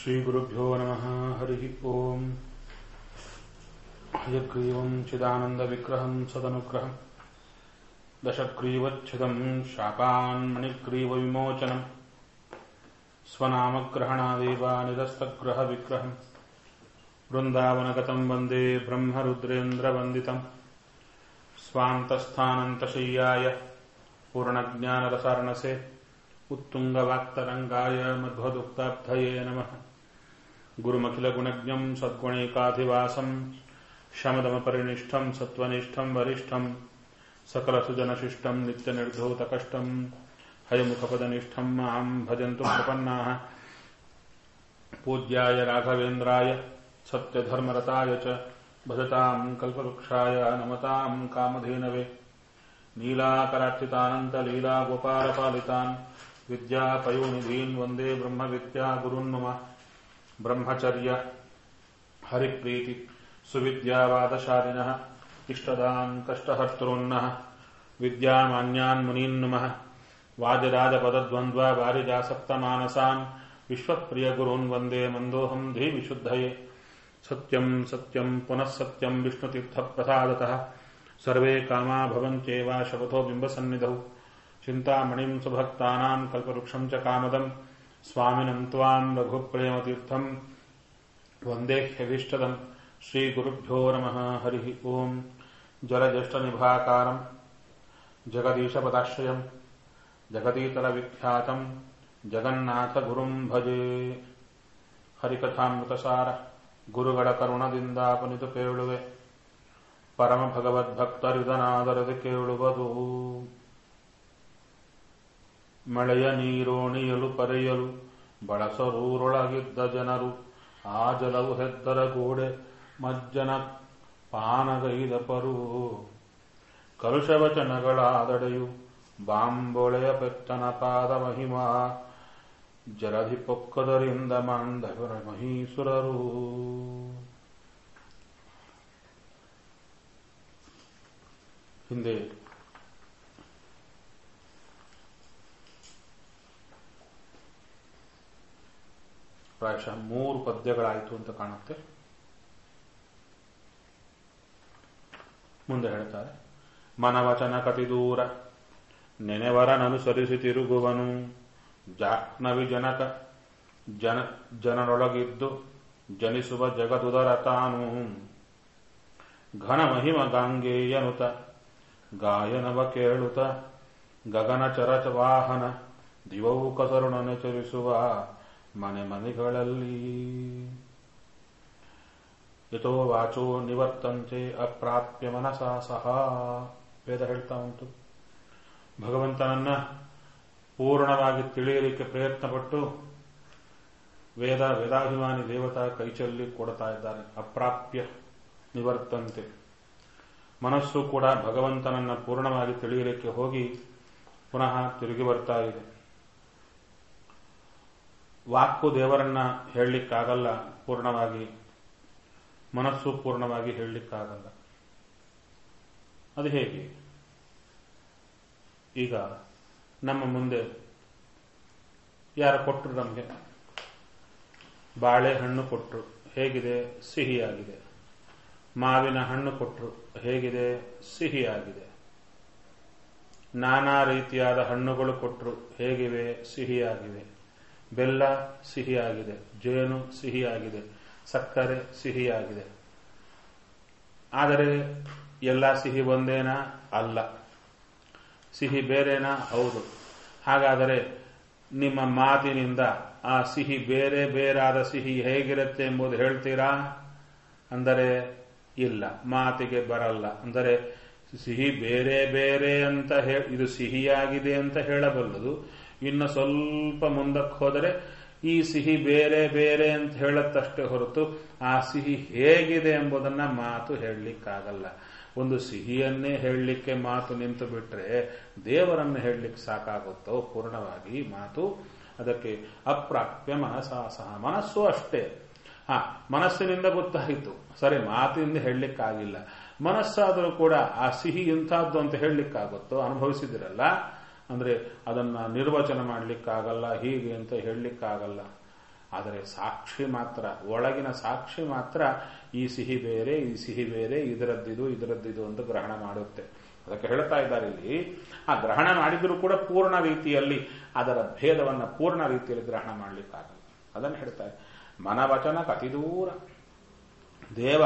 श्रीगुरुभ्यो नमः हरिः ओम् हयग्रीवम् चिदानन्दविग्रहम् सदनुग्रहम् दशग्रीवच्छिदम् शापान्मणिग्रीवविमोचनम् स्वनामग्रहणादेव निरस्तग्रहविग्रहम् वृन्दावनगतम् वन्दे ब्रह्मरुद्रेन्द्रवन्दितम् स्वान्तस्थानन्तशय्याय पूर्णज्ञानरसार्णसे उत्तुङ्गवाक्तरङ्गाय मध्वदुक्ताब्धये नमः गुरुमखिलगुणज्ञम् सद्गुणैकाधिवासम् शमदमपरिनिष्ठम् सत्त्वनिष्ठम् वरिष्ठम् सकलसुजनशिष्टम् नित्यनिर्धूतकष्टम् हयमुखपदनिष्ठम् माम् भजन्तु प्रपन्नाः पूज्याय राघवेन्द्राय सत्यधर्मरताय च भजताम् कल्पवृक्षाय नमताम् कामधेनवे नीलाकरार्चितानन्तलीलागोपालपालितान् विद्यापयोनिधीन् वन्दे ब्रह्मविद्यागुरुन् मम ब्रह्मचर्य हरिप्रीति सुविद्यावादशालिनः इष्टदान् कष्टहर्तॄन्नः विद्यामान्यान् मुनीन् नमः वाजराजपदद्वन्द्ववारिजासक्तमानसान् विश्वप्रियगुरून् वन्दे मन्दोऽहम् धीविशुद्धये सत्यम् सत्यम् पुनः सत्यम् विष्णुतीर्थप्रसादतः सर्वे कामा भवन्त्येव शपथो बिम्बसन्निधौ चिन्तामणिम् सुभक्तानाम् कल्पवृक्षम् च कामदम् स्वामिनम् त्वाम् रघुप्रेमतीर्थम् वन्देह्यभीष्टदम् श्रीगुरुभ्यो नमः हरिः ओम् जलज्येष्ठनिभाकारम् जगदीशपदाश्रयम् जगदीतरविख्यातम् जगन्नाथगुरुम् भजे ಹರಿಕಥಾಮೃತಸಾರ ಗುರುಗಳ ಕರುಣದಿಂದಾಪನಿತು ಕೇಳುವೆ ಪರಮ ಭಗವದ್ಭಕ್ತರಿದನಾದರದೆ ಕೇಳುವುದು ಮಳೆಯ ನೀರೋಣಿಯಲು ಪರೆಯಲು ಬಳಸರೂರೊಳಗಿದ್ದ ಜನರು ಆ ಜಲವು ಹೆದ್ದರ ಗೋಡೆ ಮಜ್ಜನ ಪಾನಗೈದ ಪರು ಕಲುಷವಚನಗಳಾದಡೆಯು ಬಾಂಬೊಳೆಯ ಪೆತ್ತನ ಪಾದ ಮಹಿಮಾ ಜಲಧಿ ಪೊಕ್ಕದರಿಂದ ಮಾಂಧವರ ಮಹೀಸುರರು ಹಿಂದೆ ಪ್ರಾಯಶಃ ಮೂರು ಪದ್ಯಗಳಾಯಿತು ಅಂತ ಕಾಣುತ್ತೆ ಮುಂದೆ ಹೇಳ್ತಾರೆ ಮನವಚನ ಕತಿ ದೂರ ನೆನೆವರನನುಸರಿಸಿ ತಿರುಗುವನು ಜಾಹ್ನವಿ ಜನಕ ಜನ ಜನರೊಳಗಿದ್ದು ಜನಿಸುವ ಜಗದುದರ ತಾನು ಘನ ಮಹಿಮ ಗಾಂಗೇಯನುತ ಗಾಯನವ ಕೇಳುತ್ತ ಗಗನ ಚರಚ ವಾಹನ ದಿವವು ಕಸರುಣನೆ ಚರಿಸುವ ಮನೆ ಮನೆಗಳಲ್ಲಿ ಯಥೋ ವಾಚೋ ನಿವರ್ತಂತೆ ಅಪ್ರಾಪ್ಯ ಮನಸ ಸಹ ವೇದ ಹೇಳ್ತಾ ಉಂಟು ಭಗವಂತನನ್ನ ಪೂರ್ಣವಾಗಿ ತಿಳಿಯಲಿಕ್ಕೆ ಪ್ರಯತ್ನಪಟ್ಟು ವೇದ ವೇದಾಭಿಮಾನಿ ದೇವತಾ ಕೈಚಲ್ಲಿ ಕೊಡ್ತಾ ಇದ್ದಾರೆ ಅಪ್ರಾಪ್ಯ ನಿವರ್ತಂತೆ ಮನಸ್ಸು ಕೂಡ ಭಗವಂತನನ್ನ ಪೂರ್ಣವಾಗಿ ತಿಳಿಯಲಿಕ್ಕೆ ಹೋಗಿ ಪುನಃ ತಿರುಗಿ ಬರ್ತಾ ಇದೆ ವಾಕು ದೇವರನ್ನ ಹೇಳಲಿಕ್ಕಾಗಲ್ಲ ಪೂರ್ಣವಾಗಿ ಮನಸ್ಸು ಪೂರ್ಣವಾಗಿ ಹೇಳಲಿಕ್ಕಾಗಲ್ಲ ಅದು ಹೇಗೆ ಈಗ ನಮ್ಮ ಮುಂದೆ ಯಾರು ಕೊಟ್ಟರು ನಮಗೆ ಬಾಳೆಹಣ್ಣು ಕೊಟ್ಟರು ಹೇಗಿದೆ ಸಿಹಿಯಾಗಿದೆ ಮಾವಿನ ಹಣ್ಣು ಕೊಟ್ಟರು ಹೇಗಿದೆ ಸಿಹಿಯಾಗಿದೆ ನಾನಾ ರೀತಿಯಾದ ಹಣ್ಣುಗಳು ಕೊಟ್ಟರು ಹೇಗಿವೆ ಸಿಹಿಯಾಗಿವೆ ಬೆಲ್ಲ ಸಿಹಿಯಾಗಿದೆ ಜೇನು ಸಿಹಿಯಾಗಿದೆ ಸಕ್ಕರೆ ಸಿಹಿಯಾಗಿದೆ ಆದರೆ ಎಲ್ಲ ಸಿಹಿ ಒಂದೇನಾ ಅಲ್ಲ ಸಿಹಿ ಬೇರೆನಾ ಹೌದು ಹಾಗಾದರೆ ನಿಮ್ಮ ಮಾತಿನಿಂದ ಆ ಸಿಹಿ ಬೇರೆ ಬೇರಾದ ಸಿಹಿ ಹೇಗಿರುತ್ತೆ ಎಂಬುದು ಹೇಳ್ತೀರಾ ಅಂದರೆ ಇಲ್ಲ ಮಾತಿಗೆ ಬರಲ್ಲ ಅಂದರೆ ಸಿಹಿ ಬೇರೆ ಬೇರೆ ಅಂತ ಇದು ಸಿಹಿಯಾಗಿದೆ ಅಂತ ಹೇಳಬಲ್ಲದು ಇನ್ನು ಸ್ವಲ್ಪ ಮುಂದಕ್ಕೆ ಹೋದರೆ ಈ ಸಿಹಿ ಬೇರೆ ಬೇರೆ ಅಂತ ಹೇಳತ್ತಷ್ಟೇ ಹೊರತು ಆ ಸಿಹಿ ಹೇಗಿದೆ ಎಂಬುದನ್ನ ಮಾತು ಹೇಳಲಿಕ್ಕಾಗಲ್ಲ ಒಂದು ಸಿಹಿಯನ್ನೇ ಹೇಳಲಿಕ್ಕೆ ಮಾತು ನಿಂತು ಬಿಟ್ರೆ ದೇವರನ್ನು ಹೇಳಲಿಕ್ಕೆ ಸಾಕಾಗುತ್ತೋ ಪೂರ್ಣವಾಗಿ ಮಾತು ಅದಕ್ಕೆ ಅಪ್ರಾಪ್ಯ ಮನಸ ಸಹ ಮನಸ್ಸು ಅಷ್ಟೇ ಹಾ ಮನಸ್ಸಿನಿಂದ ಗೊತ್ತಾಯಿತು ಸರಿ ಮಾತಿನಿಂದ ಹೇಳಲಿಕ್ಕಾಗಿಲ್ಲ ಮನಸ್ಸಾದರೂ ಕೂಡ ಆ ಸಿಹಿ ಇಂಥದ್ದು ಅಂತ ಹೇಳಲಿಕ್ಕಾಗುತ್ತೋ ಅನುಭವಿಸಿದಿರಲ್ಲ ಅಂದ್ರೆ ಅದನ್ನ ನಿರ್ವಚನ ಮಾಡಲಿಕ್ಕಾಗಲ್ಲ ಹೀಗೆ ಅಂತ ಹೇಳಲಿಕ್ಕಾಗಲ್ಲ ಆದರೆ ಸಾಕ್ಷಿ ಮಾತ್ರ ಒಳಗಿನ ಸಾಕ್ಷಿ ಮಾತ್ರ ಈ ಸಿಹಿ ಬೇರೆ ಈ ಸಿಹಿ ಬೇರೆ ಇದರದ್ದಿದು ಇದರದ್ದಿದು ಅಂತ ಗ್ರಹಣ ಮಾಡುತ್ತೆ ಅದಕ್ಕೆ ಹೇಳ್ತಾ ಇದ್ದಾರೆ ಇಲ್ಲಿ ಆ ಗ್ರಹಣ ಮಾಡಿದರೂ ಕೂಡ ಪೂರ್ಣ ರೀತಿಯಲ್ಲಿ ಅದರ ಭೇದವನ್ನು ಪೂರ್ಣ ರೀತಿಯಲ್ಲಿ ಗ್ರಹಣ ಮಾಡಲಿಕ್ಕಾಗಲ್ಲ ಅದನ್ನು ಹೇಳ್ತಾರೆ ಮನವಚನ ಕತಿ ದೂರ ದೇವ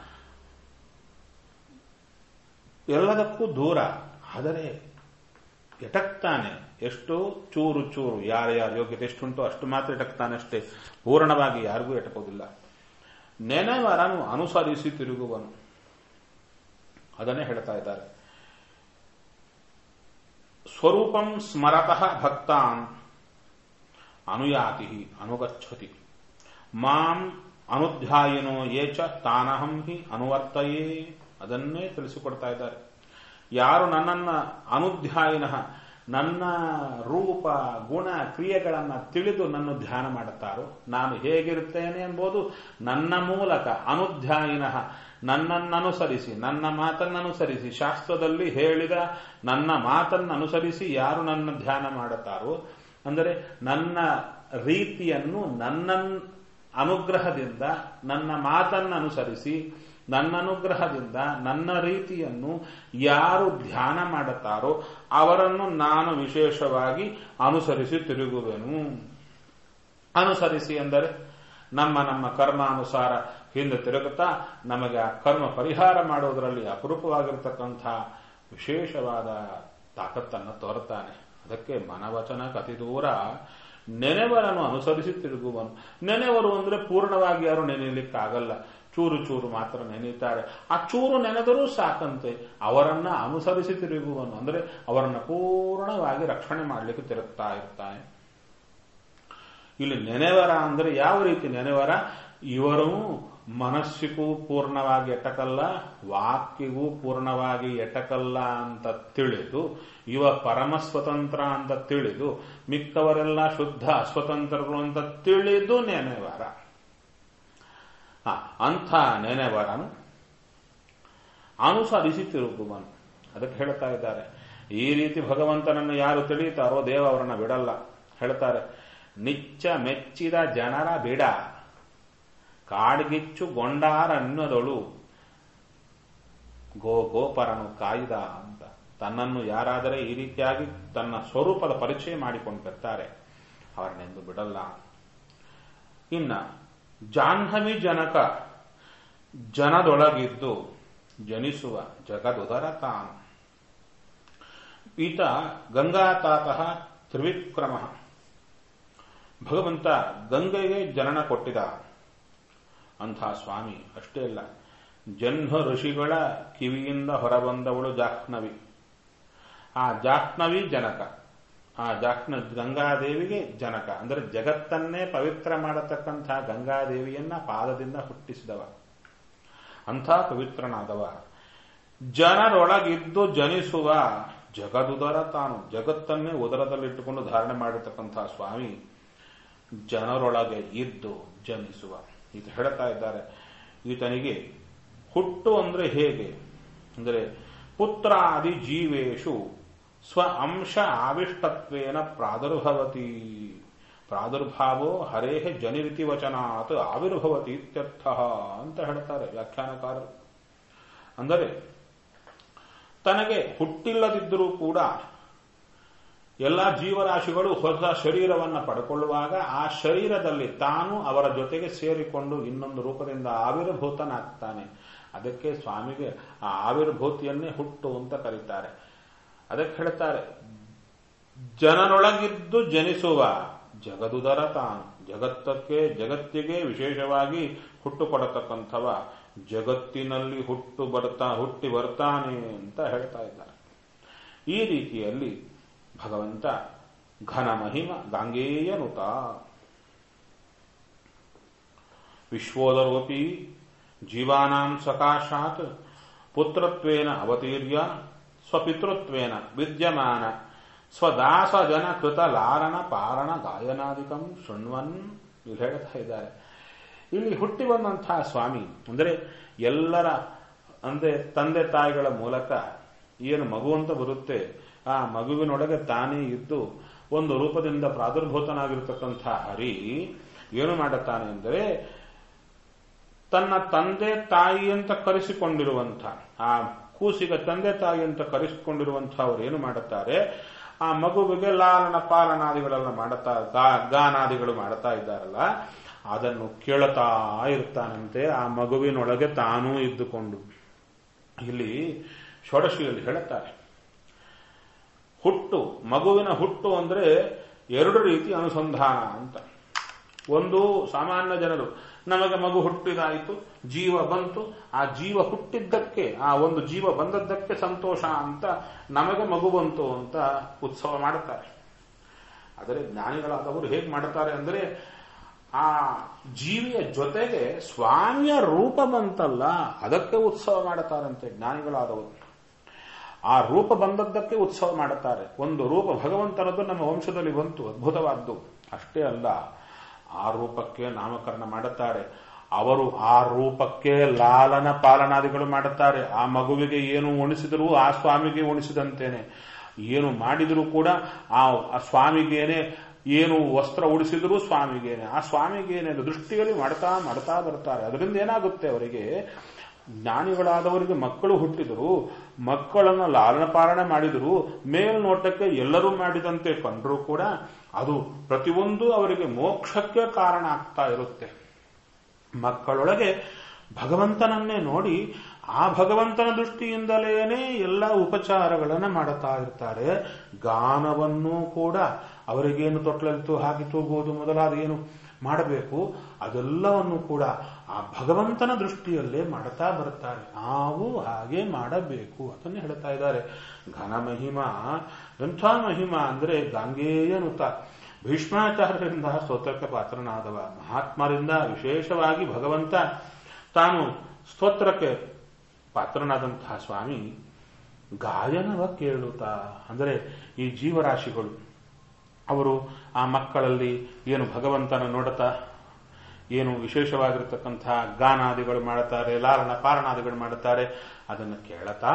ಎಲ್ಲದಕ್ಕೂ ದೂರ ಆದರೆ ಎಟಕ್ತಾನೆ ಎಷ್ಟು ಚೂರು ಚೂರು ಯಾರ್ಯಾರ ಯೋಗ್ಯತೆ ಎಷ್ಟುಂಟೋ ಅಷ್ಟು ಮಾತ್ರ ಎಟಕ್ತಾನೆ ಅಷ್ಟೇ ಪೂರ್ಣವಾಗಿ ಯಾರಿಗೂ ಎಟಕೋದಿಲ್ಲ ನೆನೆವರನು ಅನುಸರಿಸಿ ತಿರುಗುವನು ಅದನ್ನೇ ಹೇಳ್ತಾ ಇದ್ದಾರೆ ಸ್ವರೂಪಂ ಸ್ಮರತಃ ಭಕ್ತಾನ್ ಅನುಯಾತಿ ಅನುಗಚ್ಚತಿ ಮಾಂ ಅನುಧ್ಯಾಯಿನೋ ಏಚ ತಾನಹಂ ಹಿ ಅನುವರ್ತಯೇ ಅದನ್ನೇ ತಿಳಿಸಿಕೊಡ್ತಾ ಇದ್ದಾರೆ ಯಾರು ನನ್ನನ್ನ ಅನುಧ್ಯಾಯಿನ ನನ್ನ ರೂಪ ಗುಣ ಕ್ರಿಯೆಗಳನ್ನು ತಿಳಿದು ನನ್ನ ಧ್ಯಾನ ಮಾಡುತ್ತಾರೋ ನಾನು ಹೇಗಿರುತ್ತೇನೆ ಎಂಬುದು ನನ್ನ ಮೂಲಕ ಅನುಧ್ಯಾಯಿನ ನನ್ನನ್ನನುಸರಿಸಿ ನನ್ನ ಮಾತನ್ನನುಸರಿಸಿ ಶಾಸ್ತ್ರದಲ್ಲಿ ಹೇಳಿದ ನನ್ನ ಮಾತನ್ನನುಸರಿಸಿ ಯಾರು ನನ್ನ ಧ್ಯಾನ ಮಾಡುತ್ತಾರೋ ಅಂದರೆ ನನ್ನ ರೀತಿಯನ್ನು ನನ್ನ ಅನುಗ್ರಹದಿಂದ ನನ್ನ ಮಾತನ್ನನುಸರಿಸಿ ನನ್ನ ಅನುಗ್ರಹದಿಂದ ನನ್ನ ರೀತಿಯನ್ನು ಯಾರು ಧ್ಯಾನ ಮಾಡುತ್ತಾರೋ ಅವರನ್ನು ನಾನು ವಿಶೇಷವಾಗಿ ಅನುಸರಿಸಿ ತಿರುಗುವೆನು ಅನುಸರಿಸಿ ಎಂದರೆ ನಮ್ಮ ನಮ್ಮ ಕರ್ಮಾನುಸಾರ ಹಿಂದೆ ತಿರುಗುತ್ತಾ ನಮಗೆ ಆ ಕರ್ಮ ಪರಿಹಾರ ಮಾಡೋದರಲ್ಲಿ ಅಪರೂಪವಾಗಿರ್ತಕ್ಕಂಥ ವಿಶೇಷವಾದ ತಾಕತ್ತನ್ನು ತೋರುತ್ತಾನೆ ಅದಕ್ಕೆ ಮನವಚನ ಕತಿ ದೂರ ನೆನೆವರನ್ನು ಅನುಸರಿಸಿ ತಿರುಗುವನು ನೆನೆವರು ಅಂದ್ರೆ ಪೂರ್ಣವಾಗಿ ಯಾರು ನೆನೆಯಲಿಕ್ಕಾಗಲ್ಲ ಚೂರು ಚೂರು ಮಾತ್ರ ನೆನೆಯುತ್ತಾರೆ ಆ ಚೂರು ನೆನೆದರೂ ಸಾಕಂತೆ ಅವರನ್ನ ಅನುಸರಿಸಿ ತಿರುಗುವನು ಅಂದ್ರೆ ಅವರನ್ನ ಪೂರ್ಣವಾಗಿ ರಕ್ಷಣೆ ಮಾಡಲಿಕ್ಕೆ ತಿರುಗ್ತಾ ಇರ್ತಾನೆ ಇಲ್ಲಿ ನೆನೆವರ ಅಂದ್ರೆ ಯಾವ ರೀತಿ ನೆನೆವರ ಇವರು ಮನಸ್ಸಿಗೂ ಪೂರ್ಣವಾಗಿ ಎಟಕಲ್ಲ ವಾಕ್ಯಗೂ ಪೂರ್ಣವಾಗಿ ಎಟಕಲ್ಲ ಅಂತ ತಿಳಿದು ಇವ ಪರಮ ಸ್ವತಂತ್ರ ಅಂತ ತಿಳಿದು ಮಿಕ್ಕವರೆಲ್ಲ ಶುದ್ಧ ಅಸ್ವತಂತ್ರರು ಅಂತ ತಿಳಿದು ನೆನೆವರ ಅಂಥ ನೆನೆವರನು ಅನುಸರಿಸಿ ತಿರುಗುವನು ಅದಕ್ಕೆ ಹೇಳ್ತಾ ಇದ್ದಾರೆ ಈ ರೀತಿ ಭಗವಂತನನ್ನು ಯಾರು ತಿಳಿಯುತ್ತಾರೋ ದೇವ ಅವರನ್ನ ಬಿಡಲ್ಲ ಹೇಳ್ತಾರೆ ನಿಚ್ಚ ಮೆಚ್ಚಿದ ಜನರ ಬಿಡ ಕಾಡ್ಗಿಚ್ಚು ಗೊಂಡಾರನ್ಯದೊಳು ಗೋ ಗೋಪರನು ಕಾಯ್ದ ಅಂತ ತನ್ನನ್ನು ಯಾರಾದರೆ ಈ ರೀತಿಯಾಗಿ ತನ್ನ ಸ್ವರೂಪದ ಪರಿಚಯ ಮಾಡಿಕೊಂಡಿರ್ತಾರೆ ಅವರನ್ನೆಂದು ಬಿಡಲ್ಲ ಇನ್ನ ಜಾಹ್ನವಿ ಜನಕ ಜನದೊಳಗಿದ್ದು ಜನಿಸುವ ಜಗದುದರ ತಾನು ಈತ ಗಂಗಾತಾತಃ ತ್ರಿವಿಕ್ರಮ ಭಗವಂತ ಗಂಗೆಗೆ ಜನನ ಕೊಟ್ಟಿದ ಅಂಥ ಸ್ವಾಮಿ ಅಷ್ಟೇ ಅಲ್ಲ ಜನ್ಮ ಋಷಿಗಳ ಕಿವಿಯಿಂದ ಹೊರಬಂದವಳು ಜಾಹ್ನವಿ ಆ ಜಾಹ್ನವಿ ಜನಕ ಆ ಜಾಹ್ನ ಗಂಗಾದೇವಿಗೆ ಜನಕ ಅಂದರೆ ಜಗತ್ತನ್ನೇ ಪವಿತ್ರ ಮಾಡತಕ್ಕಂಥ ಗಂಗಾದೇವಿಯನ್ನ ಪಾದದಿಂದ ಹುಟ್ಟಿಸಿದವ ಅಂಥ ಪವಿತ್ರನಾದವ ಜನರೊಳಗಿದ್ದು ಜನಿಸುವ ಜಗದುದರ ತಾನು ಜಗತ್ತನ್ನೇ ಉದರದಲ್ಲಿಟ್ಟುಕೊಂಡು ಧಾರಣೆ ಮಾಡಿರ್ತಕ್ಕಂಥ ಸ್ವಾಮಿ ಜನರೊಳಗೆ ಇದ್ದು ಜನಿಸುವ ಇದು ಹೇಳ್ತಾ ಇದ್ದಾರೆ ಈತನಿಗೆ ಹುಟ್ಟು ಅಂದ್ರೆ ಹೇಗೆ ಅಂದರೆ ಪುತ್ರಾದಿ ಜೀವೇಶು ಸ್ವ ಅಂಶ ಆವಿಷ್ಟತ್ವೇನ ಪ್ರಾದುರ್ಭವತಿ ಪ್ರಾದುರ್ಭಾವೋ ಹರೇಹ ಜನಿರಿತಿ ವಚನಾತ್ ಆವಿರ್ಭವತಿ ಇತ್ಯರ್ಥ ಅಂತ ಹೇಳ್ತಾರೆ ವ್ಯಾಖ್ಯಾನಕಾರರು ಅಂದರೆ ತನಗೆ ಹುಟ್ಟಿಲ್ಲದಿದ್ದರೂ ಕೂಡ ಎಲ್ಲ ಜೀವರಾಶಿಗಳು ಹೊಸ ಶರೀರವನ್ನು ಪಡ್ಕೊಳ್ಳುವಾಗ ಆ ಶರೀರದಲ್ಲಿ ತಾನು ಅವರ ಜೊತೆಗೆ ಸೇರಿಕೊಂಡು ಇನ್ನೊಂದು ರೂಪದಿಂದ ಆವಿರ್ಭೂತನಾಗ್ತಾನೆ ಅದಕ್ಕೆ ಸ್ವಾಮಿಗೆ ಆ ಆವಿರ್ಭೂತಿಯನ್ನೇ ಹುಟ್ಟು ಅಂತ ಕರೀತಾರೆ ಅದಕ್ಕೆ ಹೇಳ್ತಾರೆ ಜನರೊಳಗಿದ್ದು ಜನಿಸುವ ಜಗದುದರ ತಾನು ಜಗತ್ತಕ್ಕೆ ಜಗತ್ತಿಗೆ ವಿಶೇಷವಾಗಿ ಹುಟ್ಟು ಕೊಡತಕ್ಕಂಥವ ಜಗತ್ತಿನಲ್ಲಿ ಹುಟ್ಟು ಬರ್ತಾ ಹುಟ್ಟಿ ಬರ್ತಾನೆ ಅಂತ ಹೇಳ್ತಾ ಇದ್ದಾರೆ ಈ ರೀತಿಯಲ್ಲಿ ಭಗವಂತ ಘನ ಮಹಿಮ ಗಾಂಗೇಯನುತ ವಿಶ್ವೋದರೋಪಿ ಜೀವಾನಾಂ ಸಕಾಶಾತ್ ಪುತ್ರತ್ವೇನ ಅವತೀರ್ಯ ಸ್ವಪಿತೃತ್ವೇನ ವಿದ್ಯಮಾನ ಸ್ವದಾಸ ಜನ ಕೃತ ಲಾರಣ ಪಾರಣ ಗಾಯನಾದಿಕಂ ಶೃಣ್ವನ್ ಇಲ್ಲಿ ಹೇಳ್ತಾ ಇದ್ದಾರೆ ಇಲ್ಲಿ ಹುಟ್ಟಿ ಬಂದಂತಹ ಸ್ವಾಮಿ ಅಂದರೆ ಎಲ್ಲರ ಅಂದ್ರೆ ತಂದೆ ತಾಯಿಗಳ ಮೂಲಕ ಏನು ಮಗು ಅಂತ ಬರುತ್ತೆ ಆ ಮಗುವಿನೊಳಗೆ ತಾನೇ ಇದ್ದು ಒಂದು ರೂಪದಿಂದ ಪ್ರಾದುರ್ಭೂತನಾಗಿರ್ತಕ್ಕಂಥ ಹರಿ ಏನು ಮಾಡುತ್ತಾನೆ ಅಂದರೆ ತನ್ನ ತಂದೆ ತಾಯಿ ಅಂತ ಕರೆಸಿಕೊಂಡಿರುವಂಥ ಆ ಕೂಸಿಗ ತಂದೆ ತಾಯಿ ಅಂತ ಕರೆಸಿಕೊಂಡಿರುವಂಥ ಅವರು ಏನು ಮಾಡುತ್ತಾರೆ ಆ ಮಗುವಿಗೆ ಲಾಲನ ಪಾಲನಾದಿಗಳೆಲ್ಲ ಮಾಡುತ್ತಾ ಗಾ- ಗಾನಾದಿಗಳು ಮಾಡುತ್ತಾ ಇದ್ದಾರಲ್ಲ ಅದನ್ನು ಕೇಳುತ್ತಾ ಇರ್ತಾನಂತೆ ಆ ಮಗುವಿನೊಳಗೆ ತಾನೂ ಇದ್ದುಕೊಂಡು ಇಲ್ಲಿ ಷೋಡಶಿಯಲ್ಲಿ ಹೇಳುತ್ತಾರೆ ಹುಟ್ಟು ಮಗುವಿನ ಹುಟ್ಟು ಅಂದ್ರೆ ಎರಡು ರೀತಿ ಅನುಸಂಧಾನ ಅಂತ ಒಂದು ಸಾಮಾನ್ಯ ಜನರು ನಮಗೆ ಮಗು ಹುಟ್ಟಿದಾಯಿತು ಜೀವ ಬಂತು ಆ ಜೀವ ಹುಟ್ಟಿದ್ದಕ್ಕೆ ಆ ಒಂದು ಜೀವ ಬಂದದ್ದಕ್ಕೆ ಸಂತೋಷ ಅಂತ ನಮಗೆ ಮಗು ಬಂತು ಅಂತ ಉತ್ಸವ ಮಾಡುತ್ತಾರೆ ಆದರೆ ಜ್ಞಾನಿಗಳಾದವರು ಹೇಗೆ ಮಾಡುತ್ತಾರೆ ಅಂದರೆ ಆ ಜೀವಿಯ ಜೊತೆಗೆ ಸ್ವಾಮಿಯ ರೂಪ ಬಂತಲ್ಲ ಅದಕ್ಕೆ ಉತ್ಸವ ಮಾಡುತ್ತಾರಂತೆ ಜ್ಞಾನಿಗಳಾದವರು ಆ ರೂಪ ಬಂದದ್ದಕ್ಕೆ ಉತ್ಸವ ಮಾಡುತ್ತಾರೆ ಒಂದು ರೂಪ ಭಗವಂತನದ್ದು ನಮ್ಮ ವಂಶದಲ್ಲಿ ಬಂತು ಅದ್ಭುತವಾದ್ದು ಅಷ್ಟೇ ಅಲ್ಲ ಆ ರೂಪಕ್ಕೆ ನಾಮಕರಣ ಮಾಡುತ್ತಾರೆ ಅವರು ಆ ರೂಪಕ್ಕೆ ಲಾಲನ ಪಾಲನಾದಿಗಳು ಮಾಡುತ್ತಾರೆ ಆ ಮಗುವಿಗೆ ಏನು ಉಣಿಸಿದರೂ ಆ ಸ್ವಾಮಿಗೆ ಉಣಿಸಿದಂತೇನೆ ಏನು ಮಾಡಿದರೂ ಕೂಡ ಆ ಆ ಸ್ವಾಮಿಗೇನೆ ಏನು ವಸ್ತ್ರ ಉಡಿಸಿದರೂ ಸ್ವಾಮಿಗೇನೆ ಆ ಸ್ವಾಮಿಗೇನೆ ದೃಷ್ಟಿಯಲ್ಲಿ ಮಾಡ್ತಾ ಮಾಡ್ತಾ ಬರ್ತಾರೆ ಅದರಿಂದ ಏನಾಗುತ್ತೆ ಅವರಿಗೆ ಜ್ಞಾನಿಗಳಾದವರಿಗೆ ಮಕ್ಕಳು ಹುಟ್ಟಿದರು ಮಕ್ಕಳನ್ನು ಲಾಲನ ಪಾಲನೆ ಮಾಡಿದರು ಮೇಲ್ನೋಟಕ್ಕೆ ಎಲ್ಲರೂ ಮಾಡಿದಂತೆ ಕಂಡರೂ ಕೂಡ ಅದು ಪ್ರತಿಯೊಂದು ಅವರಿಗೆ ಮೋಕ್ಷಕ್ಕೆ ಕಾರಣ ಆಗ್ತಾ ಇರುತ್ತೆ ಮಕ್ಕಳೊಳಗೆ ಭಗವಂತನನ್ನೇ ನೋಡಿ ಆ ಭಗವಂತನ ದೃಷ್ಟಿಯಿಂದಲೇನೆ ಎಲ್ಲ ಉಪಚಾರಗಳನ್ನು ಮಾಡುತ್ತಾ ಇರ್ತಾರೆ ಗಾನವನ್ನು ಕೂಡ ಅವರಿಗೇನು ತೊಟ್ಲಲಿತು ಹಾಕಿ ತೂಗುವುದು ಮೊದಲಾದ ಏನು ಮಾಡಬೇಕು ಅದೆಲ್ಲವನ್ನು ಕೂಡ ಆ ಭಗವಂತನ ದೃಷ್ಟಿಯಲ್ಲೇ ಮಾಡುತ್ತಾ ಬರುತ್ತಾರೆ ನಾವು ಹಾಗೆ ಮಾಡಬೇಕು ಅದನ್ನು ಹೇಳ್ತಾ ಇದ್ದಾರೆ ಘನ ಮಹಿಮಾ ಎಂಥ ಮಹಿಮಾ ಅಂದ್ರೆ ಗಾಂಗೇಯನುತ ಭೀಷ್ಮಾಚಾರ್ಯರಿಂದ ಸ್ತೋತ್ರಕ್ಕೆ ಪಾತ್ರನಾದವ ಮಹಾತ್ಮರಿಂದ ವಿಶೇಷವಾಗಿ ಭಗವಂತ ತಾನು ಸ್ತೋತ್ರಕ್ಕೆ ಪಾತ್ರನಾದಂತಹ ಸ್ವಾಮಿ ಗಾಯನವ ಕೇಳುತ್ತಾ ಅಂದರೆ ಈ ಜೀವರಾಶಿಗಳು ಅವರು ಆ ಮಕ್ಕಳಲ್ಲಿ ಏನು ಭಗವಂತನ ನೋಡುತ್ತಾ ಏನು ವಿಶೇಷವಾಗಿರ್ತಕ್ಕಂತಹ ಗಾನಾದಿಗಳು ಮಾಡುತ್ತಾರೆ ಲಾಲನ ಪಾಲನಾದಿಗಳು ಮಾಡುತ್ತಾರೆ ಅದನ್ನು ಕೇಳುತ್ತಾ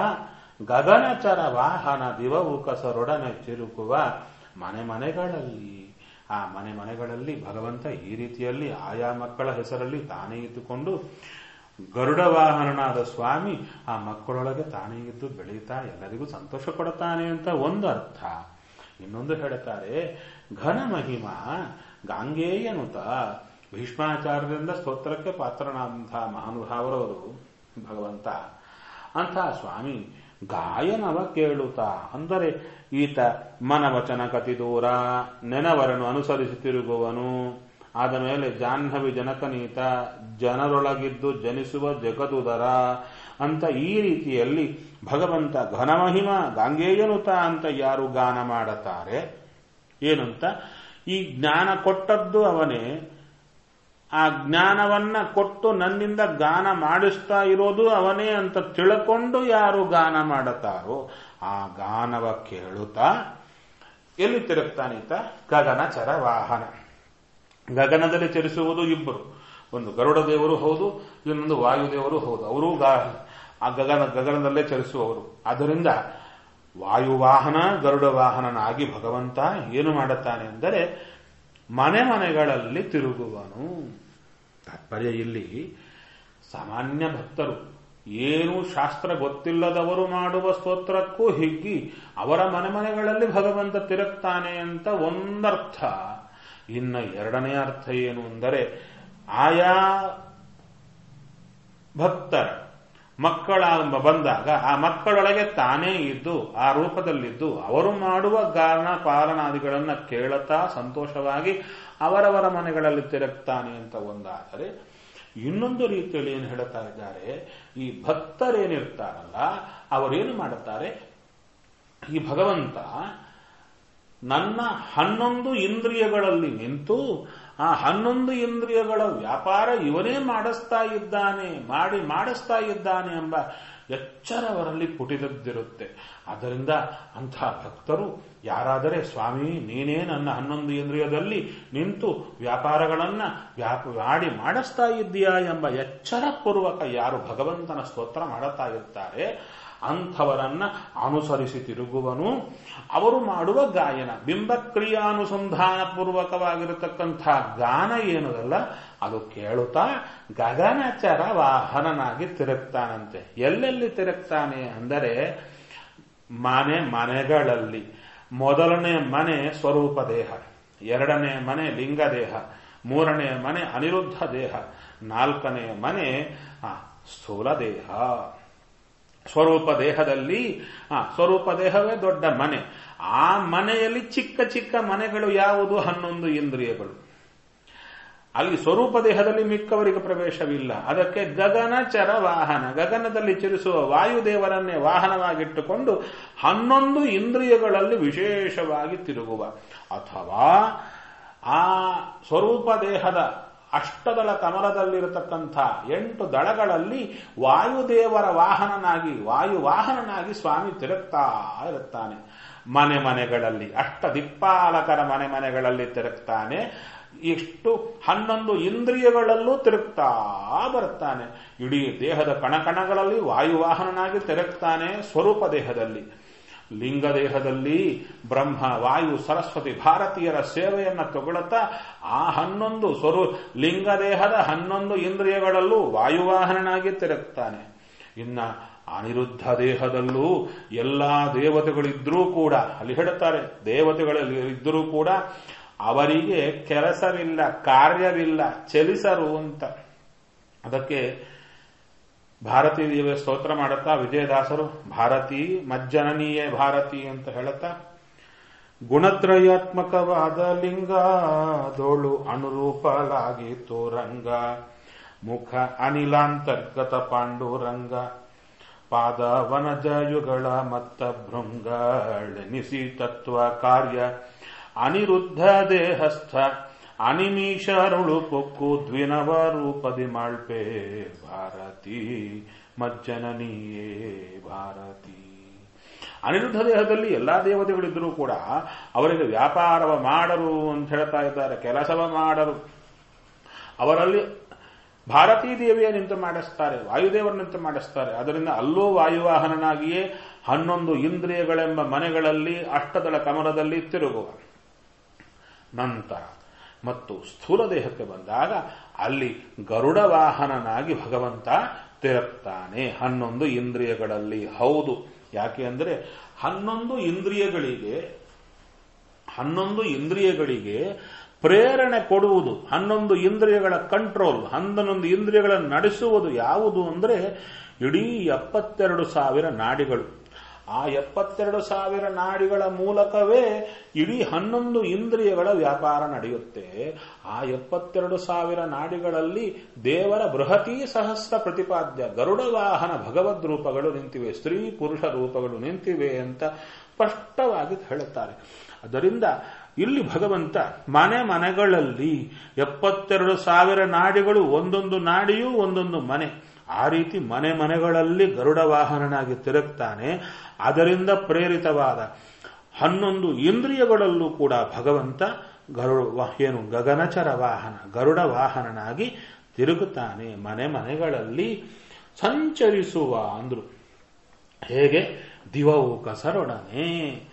ಗಗನಚರ ವಾಹನ ದಿವವು ಕಸರೊಡನೆ ಚಿರುಕುವ ಮನೆ ಮನೆಗಳಲ್ಲಿ ಆ ಮನೆ ಮನೆಗಳಲ್ಲಿ ಭಗವಂತ ಈ ರೀತಿಯಲ್ಲಿ ಆಯಾ ಮಕ್ಕಳ ಹೆಸರಲ್ಲಿ ತಾನೇ ಇದ್ದುಕೊಂಡು ಗರುಡ ವಾಹನನಾದ ಸ್ವಾಮಿ ಆ ಮಕ್ಕಳೊಳಗೆ ತಾನೇ ಇದ್ದು ಬೆಳೀತಾ ಎಲ್ಲರಿಗೂ ಸಂತೋಷ ಕೊಡುತ್ತಾನೆ ಅಂತ ಒಂದು ಅರ್ಥ ಇನ್ನೊಂದು ಹೇಳುತ್ತಾರೆ ಘನ ಮಹಿಮಾ ಗಾಂಗೇಯನುತ ಭೀಷ್ಮಾಚಾರ್ಯರಿಂದ ಸ್ತೋತ್ರಕ್ಕೆ ಪಾತ್ರನಾದಂತಹ ಮಹಾನುಭಾವರವರು ಭಗವಂತ ಅಂತಹ ಸ್ವಾಮಿ ಗಾಯನವ ಕೇಳುತ್ತಾ ಅಂದರೆ ಈತ ಮನವಚನ ಕತಿ ದೂರ ನೆನವರನ್ನು ಅನುಸರಿಸಿ ತಿರುಗುವನು ಆದ ಮೇಲೆ ಜಾಹ್ನವಿ ಜನಕನೀತ ಜನರೊಳಗಿದ್ದು ಜನಿಸುವ ಜಗದುದರ ಅಂತ ಈ ರೀತಿಯಲ್ಲಿ ಭಗವಂತ ಘನಮಹಿಮ ಗಾಂಗೇಯನುತ ಅಂತ ಯಾರು ಗಾನ ಮಾಡುತ್ತಾರೆ ಏನಂತ ಈ ಜ್ಞಾನ ಕೊಟ್ಟದ್ದು ಅವನೇ ಆ ಜ್ಞಾನವನ್ನ ಕೊಟ್ಟು ನನ್ನಿಂದ ಗಾನ ಮಾಡಿಸ್ತಾ ಇರೋದು ಅವನೇ ಅಂತ ತಿಳ್ಕೊಂಡು ಯಾರು ಗಾನ ಮಾಡುತ್ತಾರೋ ಆ ಗಾನವ ಕೇಳುತ್ತಾ ಎಲ್ಲಿ ತಿರುಗ್ತಾನೀತ ಗಗನ ಚರ ವಾಹನ ಗಗನದಲ್ಲಿ ಚರಿಸುವುದು ಇಬ್ಬರು ಒಂದು ಗರುಡ ದೇವರು ಹೌದು ಇನ್ನೊಂದು ವಾಯುದೇವರು ಹೌದು ಅವರು ಆ ಗಗನ ಗಗನದಲ್ಲೇ ಚಲಿಸುವವರು ಆದ್ದರಿಂದ ವಾಯುವಾಹನ ಗರುಡ ವಾಹನನಾಗಿ ಭಗವಂತ ಏನು ಮಾಡುತ್ತಾನೆ ಎಂದರೆ ಮನೆ ಮನೆಗಳಲ್ಲಿ ತಿರುಗುವನು ತಾತ್ಪರ್ಯ ಇಲ್ಲಿ ಸಾಮಾನ್ಯ ಭಕ್ತರು ಏನು ಶಾಸ್ತ್ರ ಗೊತ್ತಿಲ್ಲದವರು ಮಾಡುವ ಸ್ತೋತ್ರಕ್ಕೂ ಹಿಗ್ಗಿ ಅವರ ಮನೆ ಮನೆಗಳಲ್ಲಿ ಭಗವಂತ ತಿರುಗ್ತಾನೆ ಅಂತ ಒಂದರ್ಥ ಇನ್ನು ಎರಡನೇ ಅರ್ಥ ಏನು ಅಂದರೆ ಆಯಾ ಭಕ್ತರ ಮಕ್ಕಳ ಬಂದಾಗ ಆ ಮಕ್ಕಳೊಳಗೆ ತಾನೇ ಇದ್ದು ಆ ರೂಪದಲ್ಲಿದ್ದು ಅವರು ಮಾಡುವ ಗಾನ ಪಾಲನಾದಿಗಳನ್ನ ಕೇಳುತ್ತಾ ಸಂತೋಷವಾಗಿ ಅವರವರ ಮನೆಗಳಲ್ಲಿ ತಿರುಗ್ತಾನೆ ಅಂತ ಒಂದಾದರೆ ಇನ್ನೊಂದು ರೀತಿಯಲ್ಲಿ ಏನು ಹೇಳುತ್ತಾ ಇದ್ದಾರೆ ಈ ಭಕ್ತರೇನಿರ್ತಾರಲ್ಲ ಅವರೇನು ಮಾಡುತ್ತಾರೆ ಈ ಭಗವಂತ ನನ್ನ ಹನ್ನೊಂದು ಇಂದ್ರಿಯಗಳಲ್ಲಿ ನಿಂತು ಆ ಹನ್ನೊಂದು ಇಂದ್ರಿಯಗಳ ವ್ಯಾಪಾರ ಇವನೇ ಮಾಡಿಸ್ತಾ ಇದ್ದಾನೆ ಮಾಡಿ ಮಾಡಿಸ್ತಾ ಇದ್ದಾನೆ ಎಂಬ ಎಚ್ಚರವರಲ್ಲಿ ಪುಟಿದದ್ದಿರುತ್ತೆ ಆದ್ದರಿಂದ ಅಂಥ ಭಕ್ತರು ಯಾರಾದರೆ ಸ್ವಾಮಿ ನೀನೇ ನನ್ನ ಹನ್ನೊಂದು ಇಂದ್ರಿಯದಲ್ಲಿ ನಿಂತು ವ್ಯಾಪಾರಗಳನ್ನ ವ್ಯಾಪ ಮಾಡಿ ಮಾಡಿಸ್ತಾ ಇದ್ದೀಯಾ ಎಂಬ ಎಚ್ಚರಪೂರ್ವಕ ಯಾರು ಭಗವಂತನ ಸ್ತೋತ್ರ ಮಾಡುತ್ತಾ ಇರ್ತಾರೆ ಅಂಥವರನ್ನ ಅನುಸರಿಸಿ ತಿರುಗುವನು ಅವರು ಮಾಡುವ ಗಾಯನ ಬಿಂಬಕ್ರಿಯಾನುಸಂಧಾನ ಪೂರ್ವಕವಾಗಿರತಕ್ಕಂಥ ಗಾನ ಏನದಲ್ಲ ಅದು ಕೇಳುತ್ತಾ ಗಗನಚರ ವಾಹನನಾಗಿ ತಿರುಗ್ತಾನಂತೆ ಎಲ್ಲೆಲ್ಲಿ ತಿರುಗ್ತಾನೆ ಅಂದರೆ ಮನೆ ಮನೆಗಳಲ್ಲಿ ಮೊದಲನೇ ಮನೆ ಸ್ವರೂಪ ದೇಹ ಎರಡನೇ ಮನೆ ಲಿಂಗ ದೇಹ ಮೂರನೇ ಮನೆ ಅನಿರುದ್ಧ ದೇಹ ನಾಲ್ಕನೇ ಮನೆ ಸ್ಥೂಲ ದೇಹ ಸ್ವರೂಪ ದೇಹದಲ್ಲಿ ಆ ಸ್ವರೂಪ ದೇಹವೇ ದೊಡ್ಡ ಮನೆ ಆ ಮನೆಯಲ್ಲಿ ಚಿಕ್ಕ ಚಿಕ್ಕ ಮನೆಗಳು ಯಾವುದು ಹನ್ನೊಂದು ಇಂದ್ರಿಯಗಳು ಅಲ್ಲಿ ಸ್ವರೂಪ ದೇಹದಲ್ಲಿ ಮಿಕ್ಕವರಿಗೆ ಪ್ರವೇಶವಿಲ್ಲ ಅದಕ್ಕೆ ಗಗನಚರ ವಾಹನ ಗಗನದಲ್ಲಿ ಚಲಿಸುವ ವಾಯುದೇವರನ್ನೇ ವಾಹನವಾಗಿಟ್ಟುಕೊಂಡು ಹನ್ನೊಂದು ಇಂದ್ರಿಯಗಳಲ್ಲಿ ವಿಶೇಷವಾಗಿ ತಿರುಗುವ ಅಥವಾ ಆ ಸ್ವರೂಪ ದೇಹದ ಅಷ್ಟದಳ ಕಮಲದಲ್ಲಿರತಕ್ಕಂಥ ಎಂಟು ದಳಗಳಲ್ಲಿ ವಾಯುದೇವರ ವಾಹನನಾಗಿ ವಾಯು ವಾಹನನಾಗಿ ಸ್ವಾಮಿ ತಿರುಗ್ತಾ ಇರುತ್ತಾನೆ ಮನೆ ಮನೆಗಳಲ್ಲಿ ಅಷ್ಟ ದಿಕ್ಪಾಲಕರ ಮನೆ ಮನೆಗಳಲ್ಲಿ ತಿರುಗ್ತಾನೆ ಇಷ್ಟು ಹನ್ನೊಂದು ಇಂದ್ರಿಯಗಳಲ್ಲೂ ತಿರುಗ್ತಾ ಬರ್ತಾನೆ ಇಡೀ ದೇಹದ ಕಣಕಣಗಳಲ್ಲಿ ವಾಯುವಾಹನನಾಗಿ ತಿರುಗ್ತಾನೆ ಸ್ವರೂಪ ದೇಹದಲ್ಲಿ ಲಿಂಗ ದೇಹದಲ್ಲಿ ಬ್ರಹ್ಮ ವಾಯು ಸರಸ್ವತಿ ಭಾರತೀಯರ ಸೇವೆಯನ್ನ ತಗೊಳ್ಳುತ್ತಾ ಆ ಹನ್ನೊಂದು ಸ್ವರೂ ಲಿಂಗ ದೇಹದ ಹನ್ನೊಂದು ಇಂದ್ರಿಯಗಳಲ್ಲೂ ವಾಯುವಾಹನನಾಗಿ ತಿರುಗ್ತಾನೆ ಇನ್ನ ಅನಿರುದ್ಧ ದೇಹದಲ್ಲೂ ಎಲ್ಲಾ ದೇವತೆಗಳಿದ್ರೂ ಕೂಡ ಅಲ್ಲಿ ಹೇಳುತ್ತಾರೆ ದೇವತೆಗಳಲ್ಲಿ ಇದ್ದರೂ ಕೂಡ ಅವರಿಗೆ ಕೆಲಸವಿಲ್ಲ ಕಾರ್ಯವಿಲ್ಲ ಚಲಿಸರು ಅಂತ ಅದಕ್ಕೆ ಭಾರತೀ ದೇವಿಯ ಸ್ತೋತ್ರ ಮಾಡುತ್ತಾ ವಿಜಯದಾಸರು ಭಾರತಿ ಮಜ್ಜನನೀಯೇ ಭಾರತಿ ಅಂತ ಹೇಳುತ್ತಾ ಗುಣತ್ರಯಾತ್ಮಕವಾದ ಲಿಂಗ ದೋಳು ಅನುರೂಪಲಾಗಿ ತೋರಂಗ ಮುಖ ಅನಿಲಾಂತರ್ಗತ ಪಾಂಡುರಂಗ ಪಾದ ವನಜಯುಗಳ ಮತ್ತ ಭೃಂಗಳೆನಿಸಿ ತತ್ವ ಕಾರ್ಯ ಅನಿರುದ್ಧ ದೇಹಸ್ಥ ಅನಿಮೀಶರುಳು ಪೊಕ್ಕು ದ್ವಿನವ ರೂಪದಿ ಮಾಳ್ಪೆ ಭಾರತಿ ಮಜ್ಜನನೀಯೇ ಭಾರತಿ ಅನಿರುದ್ಧ ದೇಹದಲ್ಲಿ ಎಲ್ಲಾ ದೇವತೆಗಳಿದ್ದರೂ ಕೂಡ ಅವರಿಗೆ ವ್ಯಾಪಾರವ ಮಾಡರು ಅಂತ ಹೇಳ್ತಾ ಇದ್ದಾರೆ ಕೆಲಸವ ಮಾಡರು ಅವರಲ್ಲಿ ಭಾರತೀ ದೇವಿಯ ನಿಂತು ಮಾಡಿಸ್ತಾರೆ ವಾಯುದೇವರ ನಿಂತು ಮಾಡಿಸ್ತಾರೆ ಅದರಿಂದ ಅಲ್ಲೂ ವಾಯುವಾಹನನಾಗಿಯೇ ಹನ್ನೊಂದು ಇಂದ್ರಿಯಗಳೆಂಬ ಮನೆಗಳಲ್ಲಿ ಅಷ್ಟದಳ ಕಮಲದಲ್ಲಿ ತಿರುಗುವ ನಂತರ ಮತ್ತು ಸ್ಥೂಲ ದೇಹಕ್ಕೆ ಬಂದಾಗ ಅಲ್ಲಿ ಗರುಡ ವಾಹನನಾಗಿ ಭಗವಂತ ತಿರುಗ್ತಾನೆ ಹನ್ನೊಂದು ಇಂದ್ರಿಯಗಳಲ್ಲಿ ಹೌದು ಯಾಕೆ ಅಂದರೆ ಹನ್ನೊಂದು ಇಂದ್ರಿಯಗಳಿಗೆ ಹನ್ನೊಂದು ಇಂದ್ರಿಯಗಳಿಗೆ ಪ್ರೇರಣೆ ಕೊಡುವುದು ಹನ್ನೊಂದು ಇಂದ್ರಿಯಗಳ ಕಂಟ್ರೋಲ್ ಹನ್ನೊಂದು ಇಂದ್ರಿಯಗಳನ್ನು ನಡೆಸುವುದು ಯಾವುದು ಅಂದರೆ ಇಡೀ ಎಪ್ಪತ್ತೆರಡು ಸಾವಿರ ನಾಡಿಗಳು ಆ ಎಪ್ಪತ್ತೆರಡು ಸಾವಿರ ನಾಡಿಗಳ ಮೂಲಕವೇ ಇಡೀ ಹನ್ನೊಂದು ಇಂದ್ರಿಯಗಳ ವ್ಯಾಪಾರ ನಡೆಯುತ್ತೆ ಆ ಎಪ್ಪತ್ತೆರಡು ಸಾವಿರ ನಾಡಿಗಳಲ್ಲಿ ದೇವರ ಬೃಹತಿ ಸಹಸ್ರ ಪ್ರತಿಪಾದ್ಯ ಗರುಡ ವಾಹನ ಭಗವದ್ ರೂಪಗಳು ನಿಂತಿವೆ ಸ್ತ್ರೀ ಪುರುಷ ರೂಪಗಳು ನಿಂತಿವೆ ಅಂತ ಸ್ಪಷ್ಟವಾಗಿ ಹೇಳುತ್ತಾರೆ ಅದರಿಂದ ಇಲ್ಲಿ ಭಗವಂತ ಮನೆ ಮನೆಗಳಲ್ಲಿ ಎಪ್ಪತ್ತೆರಡು ಸಾವಿರ ನಾಡಿಗಳು ಒಂದೊಂದು ನಾಡಿಯೂ ಒಂದೊಂದು ಮನೆ ಆ ರೀತಿ ಮನೆ ಮನೆಗಳಲ್ಲಿ ಗರುಡ ವಾಹನನಾಗಿ ತಿರುಗ್ತಾನೆ ಅದರಿಂದ ಪ್ರೇರಿತವಾದ ಹನ್ನೊಂದು ಇಂದ್ರಿಯಗಳಲ್ಲೂ ಕೂಡ ಭಗವಂತ ಗರುಡ ಏನು ಗಗನಚರ ವಾಹನ ಗರುಡ ವಾಹನನಾಗಿ ತಿರುಗುತ್ತಾನೆ ಮನೆ ಮನೆಗಳಲ್ಲಿ ಸಂಚರಿಸುವ ಅಂದ್ರು ಹೇಗೆ ದಿವವು ಕಸರೊಡನೆ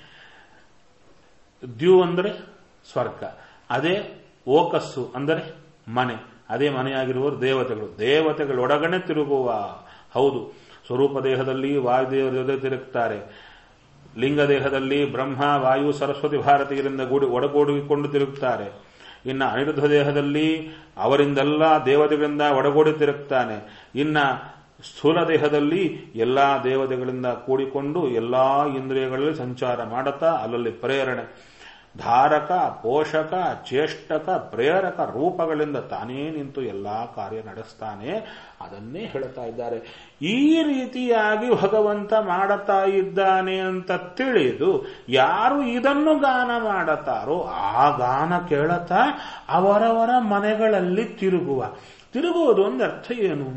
ದ್ಯು ಅಂದರೆ ಸ್ವರ್ಗ ಅದೇ ಓಕಸ್ಸು ಅಂದರೆ ಮನೆ ಅದೇ ಮನೆಯಾಗಿರುವರು ದೇವತೆಗಳು ದೇವತೆಗಳೊಡಗನೆ ತಿರುಗುವ ಹೌದು ಸ್ವರೂಪ ದೇಹದಲ್ಲಿ ವಾಯುದೇವರ ಜೊತೆ ತಿರುಗ್ತಾರೆ ಲಿಂಗ ದೇಹದಲ್ಲಿ ಬ್ರಹ್ಮ ವಾಯು ಸರಸ್ವತಿ ಭಾರತೀಯರಿಂದ ಗೂಡಿ ಒಡಗೂಡಿಕೊಂಡು ತಿರುಗುತ್ತಾರೆ ಇನ್ನು ಅನಿರುದ್ಧ ದೇಹದಲ್ಲಿ ಅವರಿಂದೆಲ್ಲ ದೇವತೆಗಳಿಂದ ಒಡಗೂಡಿ ತಿರುಗ್ತಾನೆ ಇನ್ನ ಸ್ಥೂಲ ದೇಹದಲ್ಲಿ ಎಲ್ಲಾ ದೇವತೆಗಳಿಂದ ಕೂಡಿಕೊಂಡು ಎಲ್ಲಾ ಇಂದ್ರಿಯಗಳಲ್ಲಿ ಸಂಚಾರ ಮಾಡುತ್ತಾ ಅಲ್ಲಲ್ಲಿ ಪ್ರೇರಣೆ ಧಾರಕ ಪೋಷಕ ಚೇಷ್ಟಕ ಪ್ರೇರಕ ರೂಪಗಳಿಂದ ತಾನೇ ನಿಂತು ಎಲ್ಲಾ ಕಾರ್ಯ ನಡೆಸ್ತಾನೆ ಅದನ್ನೇ ಹೇಳ್ತಾ ಇದ್ದಾರೆ ಈ ರೀತಿಯಾಗಿ ಭಗವಂತ ಮಾಡುತ್ತಾ ಇದ್ದಾನೆ ಅಂತ ತಿಳಿದು ಯಾರು ಇದನ್ನು ಗಾನ ಮಾಡುತ್ತಾರೋ ಆ ಗಾನ ಕೇಳುತ್ತಾ ಅವರವರ ಮನೆಗಳಲ್ಲಿ ತಿರುಗುವ ತಿರುಗುವುದು ಒಂದು ಅರ್ಥ ಏನು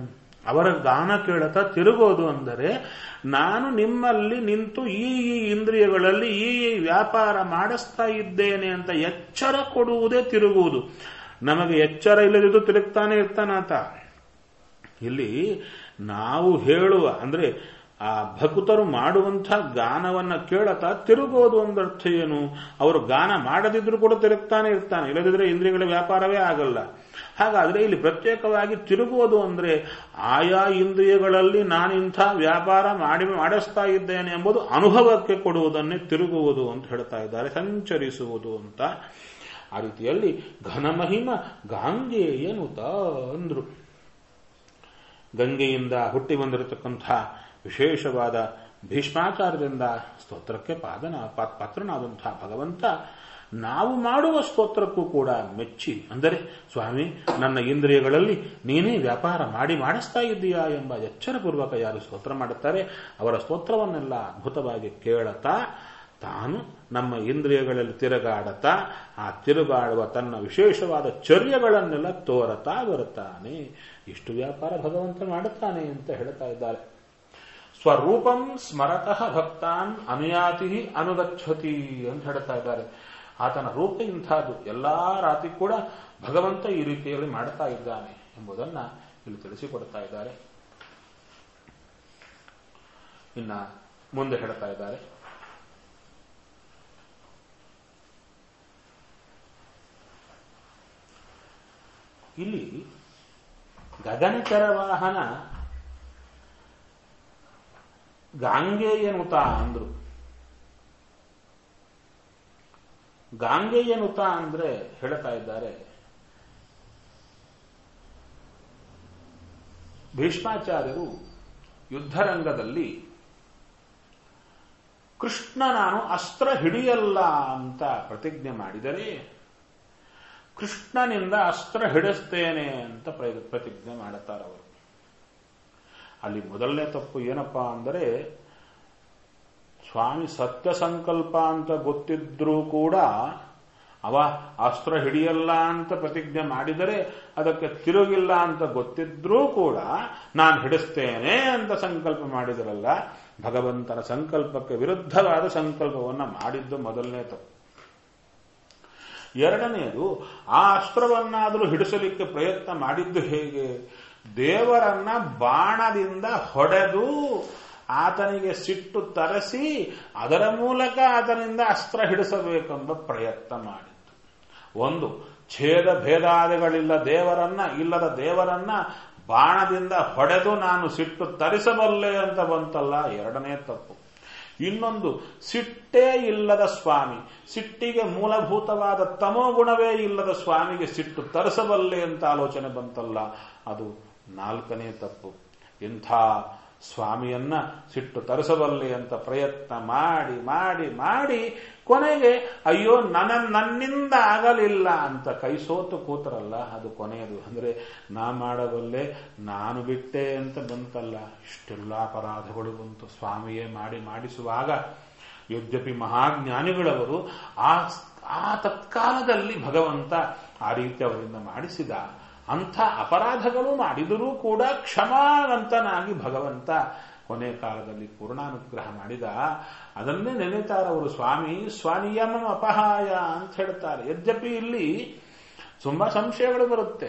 ಅವರ ಗಾನ ಕೇಳತಾ ತಿರುಗೋದು ಅಂದರೆ ನಾನು ನಿಮ್ಮಲ್ಲಿ ನಿಂತು ಈ ಈ ಇಂದ್ರಿಯಗಳಲ್ಲಿ ಈ ಈ ವ್ಯಾಪಾರ ಮಾಡಿಸ್ತಾ ಇದ್ದೇನೆ ಅಂತ ಎಚ್ಚರ ಕೊಡುವುದೇ ತಿರುಗುವುದು ನಮಗೆ ಎಚ್ಚರ ಇಲ್ಲದಿದ್ದು ತಿರುಗ್ತಾನೆ ಇರ್ತಾನಾತ ಇಲ್ಲಿ ನಾವು ಹೇಳುವ ಅಂದ್ರೆ ಆ ಭಕ್ತರು ಮಾಡುವಂತಹ ಗಾನವನ್ನ ಕೇಳತಾ ತಿರುಗೋದು ಒಂದರ್ಥ ಏನು ಅವರು ಗಾನ ಮಾಡದಿದ್ರು ಕೂಡ ತಿರುಗ್ತಾನೆ ಇರ್ತಾನೆ ಇಲ್ಲದಿದ್ರೆ ಇಂದ್ರಿಯಗಳ ವ್ಯಾಪಾರವೇ ಆಗಲ್ಲ ಹಾಗಾದ್ರೆ ಇಲ್ಲಿ ಪ್ರತ್ಯೇಕವಾಗಿ ತಿರುಗುವುದು ಅಂದ್ರೆ ಆಯಾ ಇಂದ್ರಿಯಗಳಲ್ಲಿ ನಾನಿಂಥ ವ್ಯಾಪಾರ ಮಾಡಿ ಮಾಡಿಸ್ತಾ ಇದ್ದೇನೆ ಎಂಬುದು ಅನುಭವಕ್ಕೆ ಕೊಡುವುದನ್ನೇ ತಿರುಗುವುದು ಅಂತ ಹೇಳ್ತಾ ಇದ್ದಾರೆ ಸಂಚರಿಸುವುದು ಅಂತ ಆ ರೀತಿಯಲ್ಲಿ ಘನಮಹಿಮ ಗಾಂಗೇಯನುತ ಅಂದ್ರು ಗಂಗೆಯಿಂದ ಹುಟ್ಟಿ ಬಂದಿರತಕ್ಕಂಥ ವಿಶೇಷವಾದ ಭೀಷ್ಮಾಚಾರ್ಯರಿಂದ ಸ್ತೋತ್ರಕ್ಕೆ ಪಾದನ ಪಾತ್ರನಾದಂತಹ ಭಗವಂತ ನಾವು ಮಾಡುವ ಸ್ತೋತ್ರಕ್ಕೂ ಕೂಡ ಮೆಚ್ಚಿ ಅಂದರೆ ಸ್ವಾಮಿ ನನ್ನ ಇಂದ್ರಿಯಗಳಲ್ಲಿ ನೀನೇ ವ್ಯಾಪಾರ ಮಾಡಿ ಮಾಡಿಸ್ತಾ ಇದ್ದೀಯಾ ಎಂಬ ಎಚ್ಚರಪೂರ್ವಕ ಯಾರು ಸ್ತೋತ್ರ ಮಾಡುತ್ತಾರೆ ಅವರ ಸ್ತೋತ್ರವನ್ನೆಲ್ಲ ಅದ್ಭುತವಾಗಿ ಕೇಳತಾ ತಾನು ನಮ್ಮ ಇಂದ್ರಿಯಗಳಲ್ಲಿ ತಿರುಗಾಡತಾ ಆ ತಿರುಗಾಡುವ ತನ್ನ ವಿಶೇಷವಾದ ಚರ್ಯಗಳನ್ನೆಲ್ಲ ತೋರತಾ ಬರುತ್ತಾನೆ ಇಷ್ಟು ವ್ಯಾಪಾರ ಭಗವಂತ ಮಾಡುತ್ತಾನೆ ಅಂತ ಹೇಳ್ತಾ ಇದ್ದಾರೆ ಸ್ವರೂಪಂ ಸ್ಮರತಃ ಭಕ್ತಾನ್ ಅನುಯಾತಿ ಅನುಗಚ್ಚತಿ ಅಂತ ಹೇಳ್ತಾ ಇದ್ದಾರೆ ಆತನ ರೂಪ ಇಂಥದ್ದು ಎಲ್ಲಾ ರಾತಿ ಕೂಡ ಭಗವಂತ ಈ ರೀತಿಯಲ್ಲಿ ಮಾಡ್ತಾ ಇದ್ದಾನೆ ಎಂಬುದನ್ನ ಇಲ್ಲಿ ತಿಳಿಸಿಕೊಡ್ತಾ ಇದ್ದಾರೆ ಇನ್ನ ಮುಂದೆ ಹೇಳ್ತಾ ಇದ್ದಾರೆ ಇಲ್ಲಿ ಗಗನಚರ ವಾಹನ ಗಾಂಗೇಯನುತ ಅಂದ್ರು ಗಾಂಗೇಯನುತ ಅಂದ್ರೆ ಹೇಳ್ತಾ ಇದ್ದಾರೆ ಭೀಷ್ಮಾಚಾರ್ಯರು ಯುದ್ಧರಂಗದಲ್ಲಿ ಕೃಷ್ಣ ನಾನು ಅಸ್ತ್ರ ಹಿಡಿಯಲ್ಲ ಅಂತ ಪ್ರತಿಜ್ಞೆ ಮಾಡಿದರೆ ಕೃಷ್ಣನಿಂದ ಅಸ್ತ್ರ ಹಿಡಿಸ್ತೇನೆ ಅಂತ ಪ್ರತಿಜ್ಞೆ ಮಾಡುತ್ತಾರವರು ಅಲ್ಲಿ ಮೊದಲನೇ ತಪ್ಪು ಏನಪ್ಪಾ ಅಂದರೆ ಸ್ವಾಮಿ ಸತ್ಯ ಸಂಕಲ್ಪ ಅಂತ ಗೊತ್ತಿದ್ರೂ ಕೂಡ ಅವ ಅಸ್ತ್ರ ಹಿಡಿಯಲ್ಲ ಅಂತ ಪ್ರತಿಜ್ಞೆ ಮಾಡಿದರೆ ಅದಕ್ಕೆ ತಿರುಗಿಲ್ಲ ಅಂತ ಗೊತ್ತಿದ್ರೂ ಕೂಡ ನಾನು ಹಿಡಿಸ್ತೇನೆ ಅಂತ ಸಂಕಲ್ಪ ಮಾಡಿದರಲ್ಲ ಭಗವಂತನ ಸಂಕಲ್ಪಕ್ಕೆ ವಿರುದ್ಧವಾದ ಸಂಕಲ್ಪವನ್ನ ಮಾಡಿದ್ದು ಮೊದಲನೇ ತಪ್ಪು ಎರಡನೆಯದು ಆ ಅಸ್ತ್ರವನ್ನಾದರೂ ಹಿಡಿಸಲಿಕ್ಕೆ ಪ್ರಯತ್ನ ಮಾಡಿದ್ದು ಹೇಗೆ ದೇವರನ್ನ ಬಾಣದಿಂದ ಹೊಡೆದು ಆತನಿಗೆ ಸಿಟ್ಟು ತರಿಸಿ ಅದರ ಮೂಲಕ ಆತನಿಂದ ಅಸ್ತ್ರ ಹಿಡಿಸಬೇಕೆಂಬ ಪ್ರಯತ್ನ ಮಾಡಿದ್ದು ಒಂದು ಛೇದ ಭೇದಾದಿಗಳಿಲ್ಲ ದೇವರನ್ನ ಇಲ್ಲದ ದೇವರನ್ನ ಬಾಣದಿಂದ ಹೊಡೆದು ನಾನು ಸಿಟ್ಟು ತರಿಸಬಲ್ಲೆ ಅಂತ ಬಂತಲ್ಲ ಎರಡನೇ ತಪ್ಪು ಇನ್ನೊಂದು ಸಿಟ್ಟೇ ಇಲ್ಲದ ಸ್ವಾಮಿ ಸಿಟ್ಟಿಗೆ ಮೂಲಭೂತವಾದ ತಮೋಗುಣವೇ ಇಲ್ಲದ ಸ್ವಾಮಿಗೆ ಸಿಟ್ಟು ತರಿಸಬಲ್ಲೆ ಅಂತ ಆಲೋಚನೆ ಬಂತಲ್ಲ ಅದು ನಾಲ್ಕನೇ ತಪ್ಪು ಇಂಥ ಸ್ವಾಮಿಯನ್ನ ಸಿಟ್ಟು ತರಿಸಬಲ್ಲೆ ಅಂತ ಪ್ರಯತ್ನ ಮಾಡಿ ಮಾಡಿ ಮಾಡಿ ಕೊನೆಗೆ ಅಯ್ಯೋ ನನ್ನ ನನ್ನಿಂದ ಆಗಲಿಲ್ಲ ಅಂತ ಕೈ ಸೋತು ಕೂತರಲ್ಲ ಅದು ಕೊನೆಯದು ಅಂದ್ರೆ ನಾ ಮಾಡಬಲ್ಲೆ ನಾನು ಬಿಟ್ಟೆ ಅಂತ ಬಂತಲ್ಲ ಇಷ್ಟೆಲ್ಲ ಅಪರಾಧಗಳು ಬಂತು ಸ್ವಾಮಿಯೇ ಮಾಡಿ ಮಾಡಿಸುವಾಗ ಯದ್ಯಪಿ ಮಹಾಜ್ಞಾನಿಗಳವರು ಆ ಆ ತತ್ಕಾಲದಲ್ಲಿ ಭಗವಂತ ಆ ರೀತಿ ಅವರಿಂದ ಮಾಡಿಸಿದ ಅಂಥ ಅಪರಾಧಗಳು ಮಾಡಿದರೂ ಕೂಡ ಕ್ಷಮಾವಂತನಾಗಿ ಭಗವಂತ ಕೊನೆ ಕಾಲದಲ್ಲಿ ಪೂರ್ಣಾನುಗ್ರಹ ಮಾಡಿದ ಅದನ್ನೇ ನೆನೆತಾರವರು ಸ್ವಾಮಿ ಸ್ವನಿಯಮ ಅಪಹಾಯ ಅಂತ ಹೇಳ್ತಾರೆ ಯದ್ಯಪಿ ಇಲ್ಲಿ ತುಂಬಾ ಸಂಶಯಗಳು ಬರುತ್ತೆ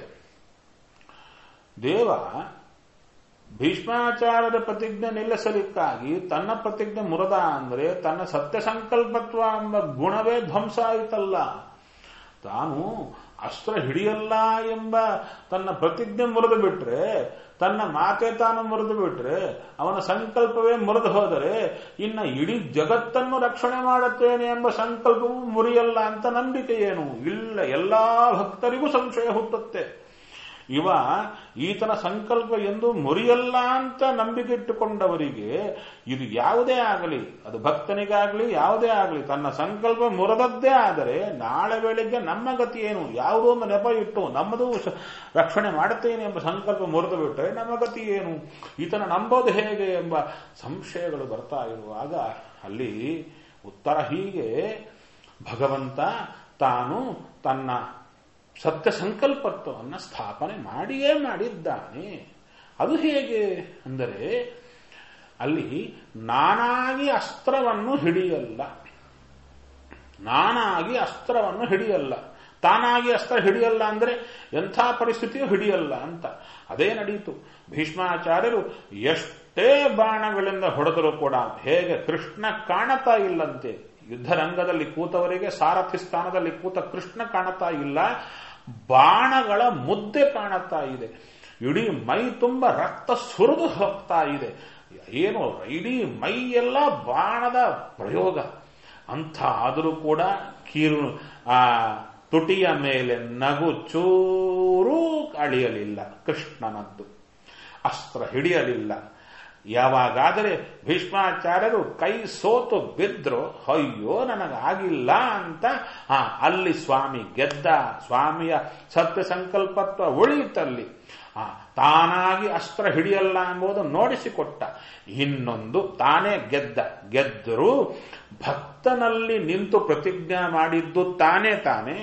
ದೇವ ಭೀಷ್ಮಾಚಾರದ ಪ್ರತಿಜ್ಞೆ ನಿಲ್ಲಿಸಲಿಕ್ಕಾಗಿ ತನ್ನ ಪ್ರತಿಜ್ಞೆ ಮುರದ ಅಂದ್ರೆ ತನ್ನ ಸತ್ಯ ಸಂಕಲ್ಪತ್ವ ಎಂಬ ಗುಣವೇ ಧ್ವಂಸ ಆಯಿತಲ್ಲ ತಾನು ಅಸ್ತ್ರ ಹಿಡಿಯಲ್ಲ ಎಂಬ ತನ್ನ ಪ್ರತಿಜ್ಞೆ ಮುರಿದು ಬಿಟ್ರೆ ತನ್ನ ಮಾತೆ ತಾನು ಮುರಿದು ಬಿಟ್ರೆ ಅವನ ಸಂಕಲ್ಪವೇ ಮುರಿದು ಹೋದರೆ ಇನ್ನ ಇಡೀ ಜಗತ್ತನ್ನು ರಕ್ಷಣೆ ಮಾಡುತ್ತೇನೆ ಎಂಬ ಸಂಕಲ್ಪವೂ ಮುರಿಯಲ್ಲ ಅಂತ ನಂಬಿಕೆ ಏನು ಇಲ್ಲ ಎಲ್ಲಾ ಭಕ್ತರಿಗೂ ಸಂಶಯ ಹುಟ್ಟುತ್ತೆ ಇವ ಈತನ ಸಂಕಲ್ಪ ಎಂದು ಮುರಿಯಲ್ಲ ಅಂತ ನಂಬಿಕೆ ಇಟ್ಟುಕೊಂಡವರಿಗೆ ಇದು ಯಾವುದೇ ಆಗಲಿ ಅದು ಭಕ್ತನಿಗಾಗಲಿ ಯಾವುದೇ ಆಗಲಿ ತನ್ನ ಸಂಕಲ್ಪ ಮುರಿದದ್ದೇ ಆದರೆ ನಾಳೆ ವೇಳೆಗೆ ನಮ್ಮ ಗತಿ ಏನು ಯಾವುದೋ ಒಂದು ನೆಪ ಇಟ್ಟು ನಮ್ಮದು ರಕ್ಷಣೆ ಮಾಡುತ್ತೇನೆ ಎಂಬ ಸಂಕಲ್ಪ ಮುರಿದು ಬಿಟ್ಟರೆ ನಮ್ಮ ಗತಿ ಏನು ಈತನ ನಂಬೋದು ಹೇಗೆ ಎಂಬ ಸಂಶಯಗಳು ಬರ್ತಾ ಇರುವಾಗ ಅಲ್ಲಿ ಉತ್ತರ ಹೀಗೆ ಭಗವಂತ ತಾನು ತನ್ನ ಸತ್ಯ ಸಂಕಲ್ಪತ್ವವನ್ನು ಸ್ಥಾಪನೆ ಮಾಡಿಯೇ ಮಾಡಿದ್ದಾನೆ ಅದು ಹೇಗೆ ಅಂದರೆ ಅಲ್ಲಿ ನಾನಾಗಿ ಅಸ್ತ್ರವನ್ನು ಹಿಡಿಯಲ್ಲ ನಾನಾಗಿ ಅಸ್ತ್ರವನ್ನು ಹಿಡಿಯಲ್ಲ ತಾನಾಗಿ ಅಸ್ತ್ರ ಹಿಡಿಯಲ್ಲ ಅಂದ್ರೆ ಎಂಥ ಪರಿಸ್ಥಿತಿಯೂ ಹಿಡಿಯಲ್ಲ ಅಂತ ಅದೇ ನಡೀತು ಭೀಷ್ಮಾಚಾರ್ಯರು ಎಷ್ಟೇ ಬಾಣಗಳಿಂದ ಹೊಡೆದರೂ ಕೂಡ ಹೇಗೆ ಕೃಷ್ಣ ಕಾಣತಾ ಇಲ್ಲಂತೆ ಯುದ್ಧರಂಗದಲ್ಲಿ ಕೂತವರಿಗೆ ಸಾರಥಿ ಸ್ಥಾನದಲ್ಲಿ ಕೂತ ಕೃಷ್ಣ ಕಾಣತಾ ಇಲ್ಲ ಬಾಣಗಳ ಮುದ್ದೆ ಕಾಣುತ್ತಾ ಇದೆ ಇಡೀ ಮೈ ತುಂಬ ರಕ್ತ ಸುರಿದು ಹೋಗ್ತಾ ಇದೆ ಏನು ಇಡೀ ಮೈಯೆಲ್ಲ ಬಾಣದ ಪ್ರಯೋಗ ಅಂಥ ಆದರೂ ಕೂಡ ಕೀರು ಆ ತುಟಿಯ ಮೇಲೆ ನಗು ಚೂರೂ ಅಳಿಯಲಿಲ್ಲ ಕೃಷ್ಣನದ್ದು ಅಸ್ತ್ರ ಹಿಡಿಯಲಿಲ್ಲ ಯಾವಾಗಾದರೆ ಭೀಷ್ಮಾಚಾರ್ಯರು ಕೈ ಸೋತು ಬಿದ್ರು ಅಯ್ಯೋ ನನಗಾಗಿಲ್ಲ ಅಂತ ಆ ಅಲ್ಲಿ ಸ್ವಾಮಿ ಗೆದ್ದ ಸ್ವಾಮಿಯ ಸತ್ಯ ಸಂಕಲ್ಪತ್ವ ಉಳಿಯಿತಲ್ಲಿ ಆ ತಾನಾಗಿ ಅಸ್ತ್ರ ಹಿಡಿಯಲ್ಲ ಎಂಬುದು ನೋಡಿಸಿಕೊಟ್ಟ ಇನ್ನೊಂದು ತಾನೇ ಗೆದ್ದ ಗೆದ್ದರೂ ಭಕ್ತನಲ್ಲಿ ನಿಂತು ಪ್ರತಿಜ್ಞಾ ಮಾಡಿದ್ದು ತಾನೇ ತಾನೇ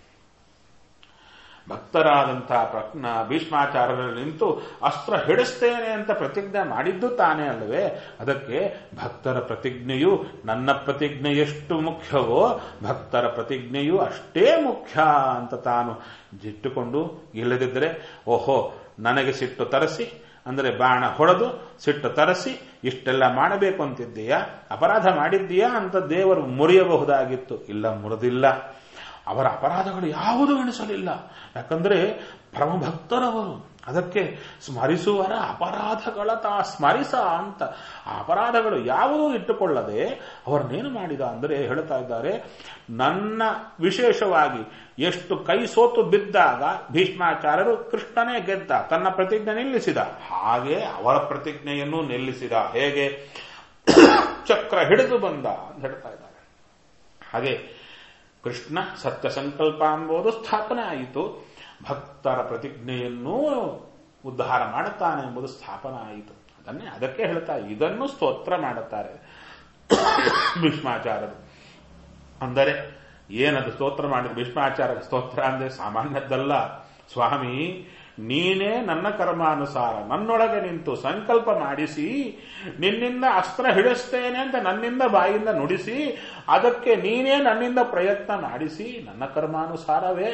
ಭಕ್ತರಾದಂತಹ ಪ್ರಜ್ಞ ಭೀಷ್ಮಾಚಾರ್ಯರಲ್ಲಿ ನಿಂತು ಅಸ್ತ್ರ ಹಿಡಿಸ್ತೇನೆ ಅಂತ ಪ್ರತಿಜ್ಞೆ ಮಾಡಿದ್ದು ತಾನೇ ಅಲ್ಲವೇ ಅದಕ್ಕೆ ಭಕ್ತರ ಪ್ರತಿಜ್ಞೆಯು ನನ್ನ ಪ್ರತಿಜ್ಞೆ ಎಷ್ಟು ಮುಖ್ಯವೋ ಭಕ್ತರ ಪ್ರತಿಜ್ಞೆಯು ಅಷ್ಟೇ ಮುಖ್ಯ ಅಂತ ತಾನು ಜಿಟ್ಟುಕೊಂಡು ಇಲ್ಲದಿದ್ದರೆ ಓಹೋ ನನಗೆ ಸಿಟ್ಟು ತರಿಸಿ ಅಂದರೆ ಬಾಣ ಹೊಡೆದು ಸಿಟ್ಟು ತರಿಸಿ ಇಷ್ಟೆಲ್ಲ ಮಾಡಬೇಕು ಅಂತಿದ್ದೀಯಾ ಅಪರಾಧ ಮಾಡಿದ್ದೀಯಾ ಅಂತ ದೇವರು ಮುರಿಯಬಹುದಾಗಿತ್ತು ಇಲ್ಲ ಮುರಿದಿಲ್ಲ ಅವರ ಅಪರಾಧಗಳು ಯಾವುದೂ ಎಣಿಸಲಿಲ್ಲ ಯಾಕಂದ್ರೆ ಪರಮಭಕ್ತರವರು ಅದಕ್ಕೆ ಸ್ಮರಿಸುವರ ಅಪರಾಧಗಳ ತಾ ಸ್ಮರಿಸ ಅಂತ ಆ ಅಪರಾಧಗಳು ಯಾವುದೂ ಇಟ್ಟುಕೊಳ್ಳದೆ ಅವರನ್ನೇನು ಮಾಡಿದ ಅಂದರೆ ಹೇಳ್ತಾ ಇದ್ದಾರೆ ನನ್ನ ವಿಶೇಷವಾಗಿ ಎಷ್ಟು ಕೈ ಸೋತು ಬಿದ್ದಾಗ ಭೀಷ್ಮಾಚಾರ್ಯರು ಕೃಷ್ಣನೇ ಗೆದ್ದ ತನ್ನ ಪ್ರತಿಜ್ಞೆ ನಿಲ್ಲಿಸಿದ ಹಾಗೆ ಅವರ ಪ್ರತಿಜ್ಞೆಯನ್ನು ನಿಲ್ಲಿಸಿದ ಹೇಗೆ ಚಕ್ರ ಹಿಡಿದು ಬಂದ ಅಂತ ಹೇಳ್ತಾ ಇದ್ದಾರೆ ಹಾಗೆ ಕೃಷ್ಣ ಸತ್ಯ ಸಂಕಲ್ಪ ಎಂಬುದು ಸ್ಥಾಪನೆ ಆಯಿತು ಭಕ್ತರ ಪ್ರತಿಜ್ಞೆಯನ್ನೂ ಉದ್ಧಾರ ಮಾಡುತ್ತಾನೆ ಎಂಬುದು ಸ್ಥಾಪನೆ ಆಯಿತು ಅದನ್ನೇ ಅದಕ್ಕೆ ಹೇಳ್ತಾ ಇದನ್ನು ಸ್ತೋತ್ರ ಮಾಡುತ್ತಾರೆ ಭೀಷ್ಮಾಚಾರ್ಯರು ಅಂದರೆ ಏನದು ಸ್ತೋತ್ರ ಮಾಡಿದ ಭೀಷ್ಮಾಚಾರ್ಯ ಸ್ತೋತ್ರ ಅಂದ್ರೆ ಸಾಮಾನ್ಯದ್ದಲ್ಲ ಸ್ವಾಮಿ ನೀನೇ ನನ್ನ ಕರ್ಮಾನುಸಾರ ನನ್ನೊಳಗೆ ನಿಂತು ಸಂಕಲ್ಪ ಮಾಡಿಸಿ ನಿನ್ನಿಂದ ಅಸ್ತ್ರ ಹಿಡಿಸ್ತೇನೆ ಅಂತ ನನ್ನಿಂದ ಬಾಯಿಂದ ನುಡಿಸಿ ಅದಕ್ಕೆ ನೀನೇ ನನ್ನಿಂದ ಪ್ರಯತ್ನ ಮಾಡಿಸಿ ನನ್ನ ಕರ್ಮಾನುಸಾರವೇ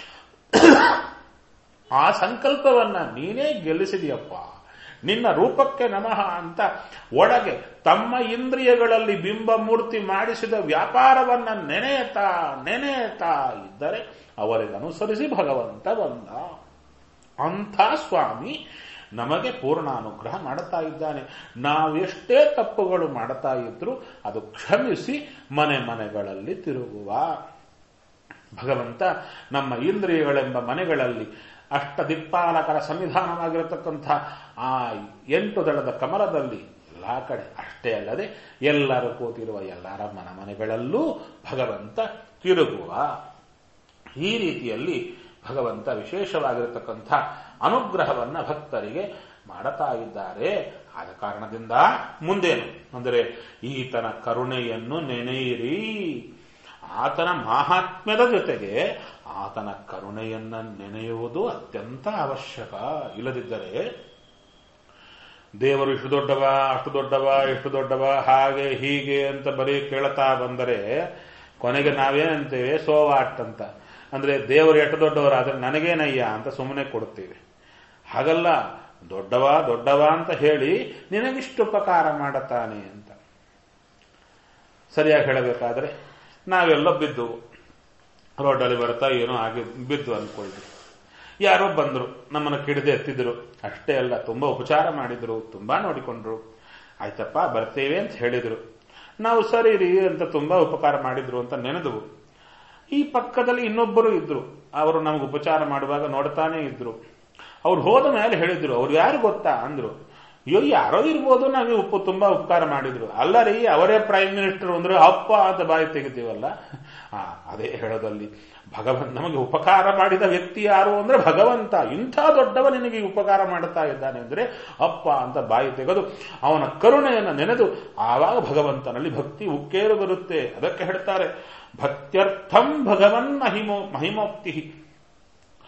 ಆ ಸಂಕಲ್ಪವನ್ನ ನೀನೇ ಗೆಲ್ಲಿಸಿದೆಯಪ್ಪ ನಿನ್ನ ರೂಪಕ್ಕೆ ನಮಃ ಅಂತ ಒಳಗೆ ತಮ್ಮ ಇಂದ್ರಿಯಗಳಲ್ಲಿ ಬಿಂಬ ಮೂರ್ತಿ ಮಾಡಿಸಿದ ವ್ಯಾಪಾರವನ್ನ ನೆನೆಯತಾ ನೆನೆಯತಾ ಇದ್ದರೆ ಅವರಿಗನುಸರಿಸಿ ಭಗವಂತ ಬಂದ ಅಂಥ ಸ್ವಾಮಿ ನಮಗೆ ಪೂರ್ಣ ಅನುಗ್ರಹ ಮಾಡುತ್ತಾ ಇದ್ದಾನೆ ನಾವೆಷ್ಟೇ ತಪ್ಪುಗಳು ಮಾಡುತ್ತಾ ಇದ್ರು ಅದು ಕ್ಷಮಿಸಿ ಮನೆ ಮನೆಗಳಲ್ಲಿ ತಿರುಗುವ ಭಗವಂತ ನಮ್ಮ ಇಂದ್ರಿಯಗಳೆಂಬ ಮನೆಗಳಲ್ಲಿ ಅಷ್ಟ ದಿಕ್ಪಾಲಕರ ಸನ್ನಿಧಾನವಾಗಿರತಕ್ಕಂಥ ಆ ಎಂಟು ದಳದ ಕಮಲದಲ್ಲಿ ಎಲ್ಲ ಕಡೆ ಅಷ್ಟೇ ಅಲ್ಲದೆ ಎಲ್ಲರೂ ಕೂತಿರುವ ಎಲ್ಲರ ಮನ ಮನೆಗಳಲ್ಲೂ ಭಗವಂತ ತಿರುಗುವ ಈ ರೀತಿಯಲ್ಲಿ ಭಗವಂತ ವಿಶೇಷವಾಗಿರತಕ್ಕಂಥ ಅನುಗ್ರಹವನ್ನ ಭಕ್ತರಿಗೆ ಮಾಡುತ್ತಾ ಇದ್ದಾರೆ ಆದ ಕಾರಣದಿಂದ ಮುಂದೇನು ಅಂದರೆ ಈತನ ಕರುಣೆಯನ್ನು ನೆನೆಯಿರಿ ಆತನ ಮಾಹಾತ್ಮ್ಯದ ಜೊತೆಗೆ ಆತನ ಕರುಣೆಯನ್ನ ನೆನೆಯುವುದು ಅತ್ಯಂತ ಅವಶ್ಯಕ ಇಲ್ಲದಿದ್ದರೆ ದೇವರು ಇಷ್ಟು ದೊಡ್ಡವ ಅಷ್ಟು ದೊಡ್ಡವ ಎಷ್ಟು ದೊಡ್ಡವ ಹಾಗೆ ಹೀಗೆ ಅಂತ ಬರೀ ಕೇಳ್ತಾ ಬಂದರೆ ಕೊನೆಗೆ ನಾವೇನಂತೇವೆ ಸೋವಾಟ್ ಅಂತ ಅಂದ್ರೆ ದೇವರು ಎಷ್ಟು ದೊಡ್ಡವರಾದ್ರೆ ನನಗೇನಯ್ಯ ಅಂತ ಸುಮ್ಮನೆ ಕೊಡ್ತೀವಿ ಹಾಗಲ್ಲ ದೊಡ್ಡವ ದೊಡ್ಡವ ಅಂತ ಹೇಳಿ ನಿನಗಿಷ್ಟು ಉಪಕಾರ ಮಾಡುತ್ತಾನೆ ಅಂತ ಸರಿಯಾಗಿ ಹೇಳಬೇಕಾದ್ರೆ ನಾವೆಲ್ಲ ಬಿದ್ದು ರೋಡಲ್ಲಿ ಬರ್ತಾ ಏನೋ ಆಗಿ ಬಿದ್ದು ಅಂದ್ಕೊಳ್ರಿ ಯಾರೋ ಬಂದ್ರು ನಮ್ಮನ್ನು ಕಿಡಿದು ಎತ್ತಿದ್ರು ಅಷ್ಟೇ ಅಲ್ಲ ತುಂಬಾ ಉಪಚಾರ ಮಾಡಿದ್ರು ತುಂಬಾ ನೋಡಿಕೊಂಡ್ರು ಆಯ್ತಪ್ಪ ಬರ್ತೇವೆ ಅಂತ ಹೇಳಿದ್ರು ನಾವು ಸರಿ ರೀ ಅಂತ ತುಂಬಾ ಉಪಕಾರ ಮಾಡಿದ್ರು ಅಂತ ನೆನೆದವು ಈ ಪಕ್ಕದಲ್ಲಿ ಇನ್ನೊಬ್ಬರು ಇದ್ರು ಅವರು ನಮಗೆ ಉಪಚಾರ ಮಾಡುವಾಗ ನೋಡ್ತಾನೆ ಇದ್ರು ಅವ್ರು ಹೋದ ಮೇಲೆ ಹೇಳಿದ್ರು ಅವ್ರು ಯಾರು ಗೊತ್ತಾ ಅಂದ್ರು ಅಯ್ಯೋ ಯಾರೋ ಇರ್ಬೋದು ನಮಗೆ ಉಪ್ಪು ತುಂಬಾ ಉಪಕಾರ ಮಾಡಿದ್ರು ಅಲ್ಲ ರೀ ಅವರೇ ಪ್ರೈಮ್ ಮಿನಿಸ್ಟರ್ ಅಂದ್ರೆ ಅಪ್ಪ ಅಂತ ಬಾಯಿ ತೆಗಿತೀವಲ್ಲ ಆ ಅದೇ ಹೇಳೋದಲ್ಲಿ ಭಗವಂತ ನಮಗೆ ಉಪಕಾರ ಮಾಡಿದ ವ್ಯಕ್ತಿ ಯಾರು ಅಂದ್ರೆ ಭಗವಂತ ಇಂಥ ದೊಡ್ಡವ ನಿನಗೆ ಉಪಕಾರ ಮಾಡುತ್ತಾ ಇದ್ದಾನೆ ಅಂದ್ರೆ ಅಪ್ಪ ಅಂತ ಬಾಯಿ ತೆಗೆದು ಅವನ ಕರುಣೆಯನ್ನು ನೆನೆದು ಆವಾಗ ಭಗವಂತನಲ್ಲಿ ಭಕ್ತಿ ಉಕ್ಕೇರು ಬರುತ್ತೆ ಅದಕ್ಕೆ ಹೇಳ್ತಾರೆ ಭಕ್ತ್ಯರ್ಥಂ ಭಗವನ್ ಮಹಿಮೋ ಮಹಿಮೋಕ್ತಿ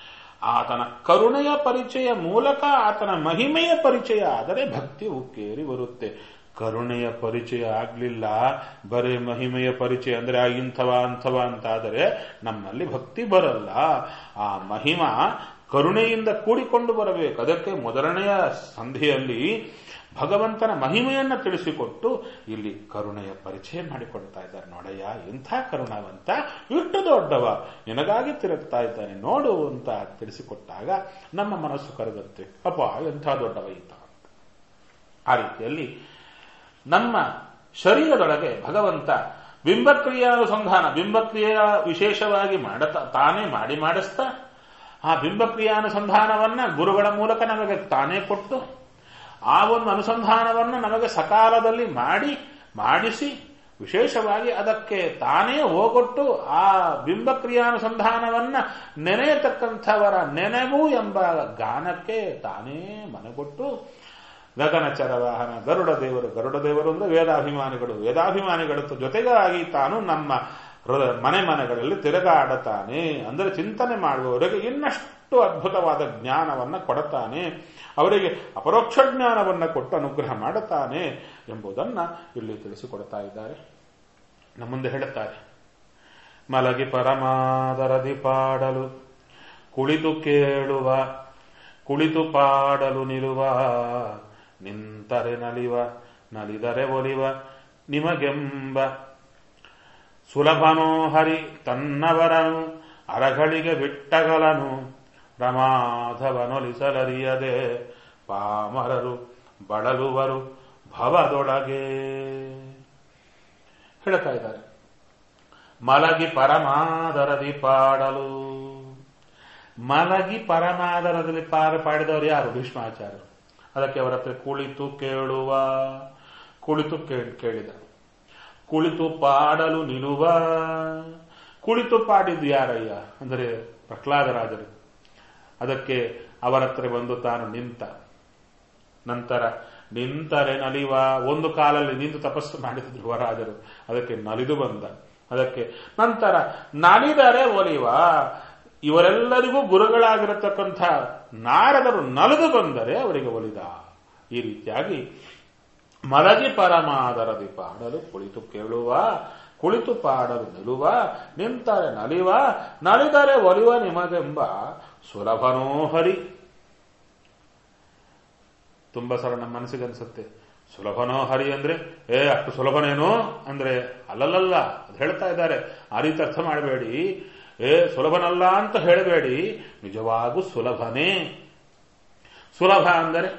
ಆತನ ಕರುಣೆಯ ಪರಿಚಯ ಮೂಲಕ ಆತನ ಮಹಿಮೆಯ ಪರಿಚಯ ಆದರೆ ಭಕ್ತಿ ಉಕ್ಕೇರಿ ಬರುತ್ತೆ ಕರುಣೆಯ ಪರಿಚಯ ಆಗ್ಲಿಲ್ಲ ಬರೇ ಮಹಿಮೆಯ ಪರಿಚಯ ಅಂದ್ರೆ ಆ ಇಂಥವ ಅಂಥವ ಅಂತಾದರೆ ನಮ್ಮಲ್ಲಿ ಭಕ್ತಿ ಬರಲ್ಲ ಆ ಮಹಿಮಾ ಕರುಣೆಯಿಂದ ಕೂಡಿಕೊಂಡು ಬರಬೇಕು ಅದಕ್ಕೆ ಮೊದಲನೆಯ ಸಂಧಿಯಲ್ಲಿ ಭಗವಂತನ ಮಹಿಮೆಯನ್ನ ತಿಳಿಸಿಕೊಟ್ಟು ಇಲ್ಲಿ ಕರುಣೆಯ ಪರಿಚಯ ಮಾಡಿಕೊಡ್ತಾ ಇದ್ದಾರೆ ನೋಡಯ್ಯ ಎಂಥ ಕರುಣವಂತ ಇಟ್ಟು ದೊಡ್ಡವ ನಿನಗಾಗಿ ತಿರುಗ್ತಾ ಇದ್ದಾನೆ ನೋಡು ಅಂತ ತಿಳಿಸಿಕೊಟ್ಟಾಗ ನಮ್ಮ ಮನಸ್ಸು ಕರಗುತ್ತೆ ಅಪ್ಪ ಎಂಥ ದೊಡ್ಡವ ಈತ ಆ ರೀತಿಯಲ್ಲಿ ನಮ್ಮ ಶರೀರದೊಳಗೆ ಭಗವಂತ ಬಿಂಬಕ್ರಿಯಾನುಸಂಧಾನ ಬಿಂಬಕ್ರಿಯೆಯ ವಿಶೇಷವಾಗಿ ಮಾಡತಾ ತಾನೇ ಮಾಡಿ ಮಾಡಿಸ್ತಾ ಆ ಬಿಂಬಕ್ರಿಯಾನುಸಂಧಾನವನ್ನ ಗುರುಗಳ ಮೂಲಕ ನಮಗೆ ತಾನೇ ಕೊಟ್ಟು ಆ ಒಂದು ಅನುಸಂಧಾನವನ್ನ ನಮಗೆ ಸಕಾಲದಲ್ಲಿ ಮಾಡಿ ಮಾಡಿಸಿ ವಿಶೇಷವಾಗಿ ಅದಕ್ಕೆ ತಾನೇ ಹೋಗೊಟ್ಟು ಆ ಬಿಂಬಕ್ರಿಯಾನುಸಂಧಾನವನ್ನ ನೆನೆಯತಕ್ಕಂಥವರ ನೆನೆವು ಎಂಬ ಗಾನಕ್ಕೆ ತಾನೇ ಮನಗೊಟ್ಟು ಗಗನಚರ ವಾಹನ ಗರುಡ ದೇವರು ಗರುಡ ದೇವರು ಅಂದ್ರೆ ವೇದಾಭಿಮಾನಿಗಳು ವೇದಾಭಿಮಾನಿಗಳ ಜೊತೆಗಾಗಿ ತಾನು ನಮ್ಮ ಮನೆ ಮನೆಗಳಲ್ಲಿ ತಿರುಗಾಡತಾನೆ ಅಂದರೆ ಚಿಂತನೆ ಮಾಡುವವರಿಗೆ ಇನ್ನಷ್ಟು ಅದ್ಭುತವಾದ ಜ್ಞಾನವನ್ನ ಕೊಡುತ್ತಾನೆ ಅವರಿಗೆ ಅಪರೋಕ್ಷ ಜ್ಞಾನವನ್ನ ಕೊಟ್ಟು ಅನುಗ್ರಹ ಮಾಡುತ್ತಾನೆ ಎಂಬುದನ್ನ ಇಲ್ಲಿ ತಿಳಿಸಿಕೊಡ್ತಾ ಇದ್ದಾರೆ ನಮ್ಮ ಮುಂದೆ ಹೇಳುತ್ತಾರೆ ಮಲಗಿ ಪರಮಾದರದಿ ಪಾಡಲು ಕುಳಿತು ಕೇಳುವ ಕುಳಿತು ಪಾಡಲು ನಿಲ್ಲುವ ನಿಂತರೆ ನಲಿವ ನಲಿದರೆ ಒಲಿವ ನಿಮಗೆಂಬ ಸುಲಭನೋ ಹರಿ ತನ್ನವರನು ಅರಗಳಿಗೆ ಬಿಟ್ಟಗಲನು ಪ್ರಮಾಧವನೊಲಿಸಲರಿಯದೆ ಪಾಮರರು ಬಳಲುವರು ಭವದೊಳಗೆ ಹೇಳ್ತಾ ಇದ್ದಾರೆ ಮಲಗಿ ಪರಮಾದರದಿ ಪಾಡಲು ಮಲಗಿ ಪರಮಾದರದಲ್ಲಿ ಪಾರ ಪಾಡಿದವರು ಯಾರು ಭೀಷ್ಮಾಚಾರ್ಯರು ಅದಕ್ಕೆ ಅವರ ಹತ್ರ ಕುಳಿತು ಕೇಳುವ ಕುಳಿತು ಕೇಳಿದ ಕುಳಿತು ಪಾಡಲು ನಿಲ್ಲುವ ಕುಳಿತು ಪಾಡಿದ್ದು ಯಾರಯ್ಯ ಅಂದರೆ ಪ್ರಹ್ಲಾದರಾಜರು ಅದಕ್ಕೆ ಅವರ ಹತ್ರ ಬಂದು ತಾನು ನಿಂತ ನಂತರ ನಿಂತರೆ ನಲಿವ ಒಂದು ಕಾಲಲ್ಲಿ ನಿಂತು ತಪಸ್ಸು ಮಾಡಿದ ಧ್ರುವರಾಜರು ಅದಕ್ಕೆ ನಲಿದು ಬಂದ ಅದಕ್ಕೆ ನಂತರ ನಲಿದರೆ ಒಲಿವ ಇವರೆಲ್ಲರಿಗೂ ಗುರುಗಳಾಗಿರತಕ್ಕಂಥ ನಾರದರು ನಲಿದು ಬಂದರೆ ಅವರಿಗೆ ಒಲಿದ ಈ ರೀತಿಯಾಗಿ ಮಲಗಿ ಪರಮಾದರದಿ ಪಾಡಲು ಕುಳಿತು ಕೇಳುವ ಕುಳಿತು ಪಾಡಲು ನಿಲ್ಲುವ ನಿಂತರೆ ನಲಿವ ನಲಿದರೆ ಒಲಿವ ನಿಮಗೆಂಬ ಸುಲಭನೋ ಹರಿ ತುಂಬಾ ಸಲ ನಮ್ಮ ಮನಸ್ಸಿಗೆ ಅನ್ಸುತ್ತೆ ಸುಲಭನೋ ಹರಿ ಅಂದ್ರೆ ಏ ಅಷ್ಟು ಸುಲಭನೇನೋ ಅಂದ್ರೆ ಅಲ್ಲಲ್ಲ ಅದು ಹೇಳ್ತಾ ಇದ್ದಾರೆ ಆ ರೀತಿ ಅರ್ಥ ಮಾಡಬೇಡಿ ಏ ಸುಲಭನಲ್ಲ ಅಂತ ಹೇಳಬೇಡಿ ನಿಜವಾಗೂ ಸುಲಭನೇ ಸುಲಭ ಅಂದರೆ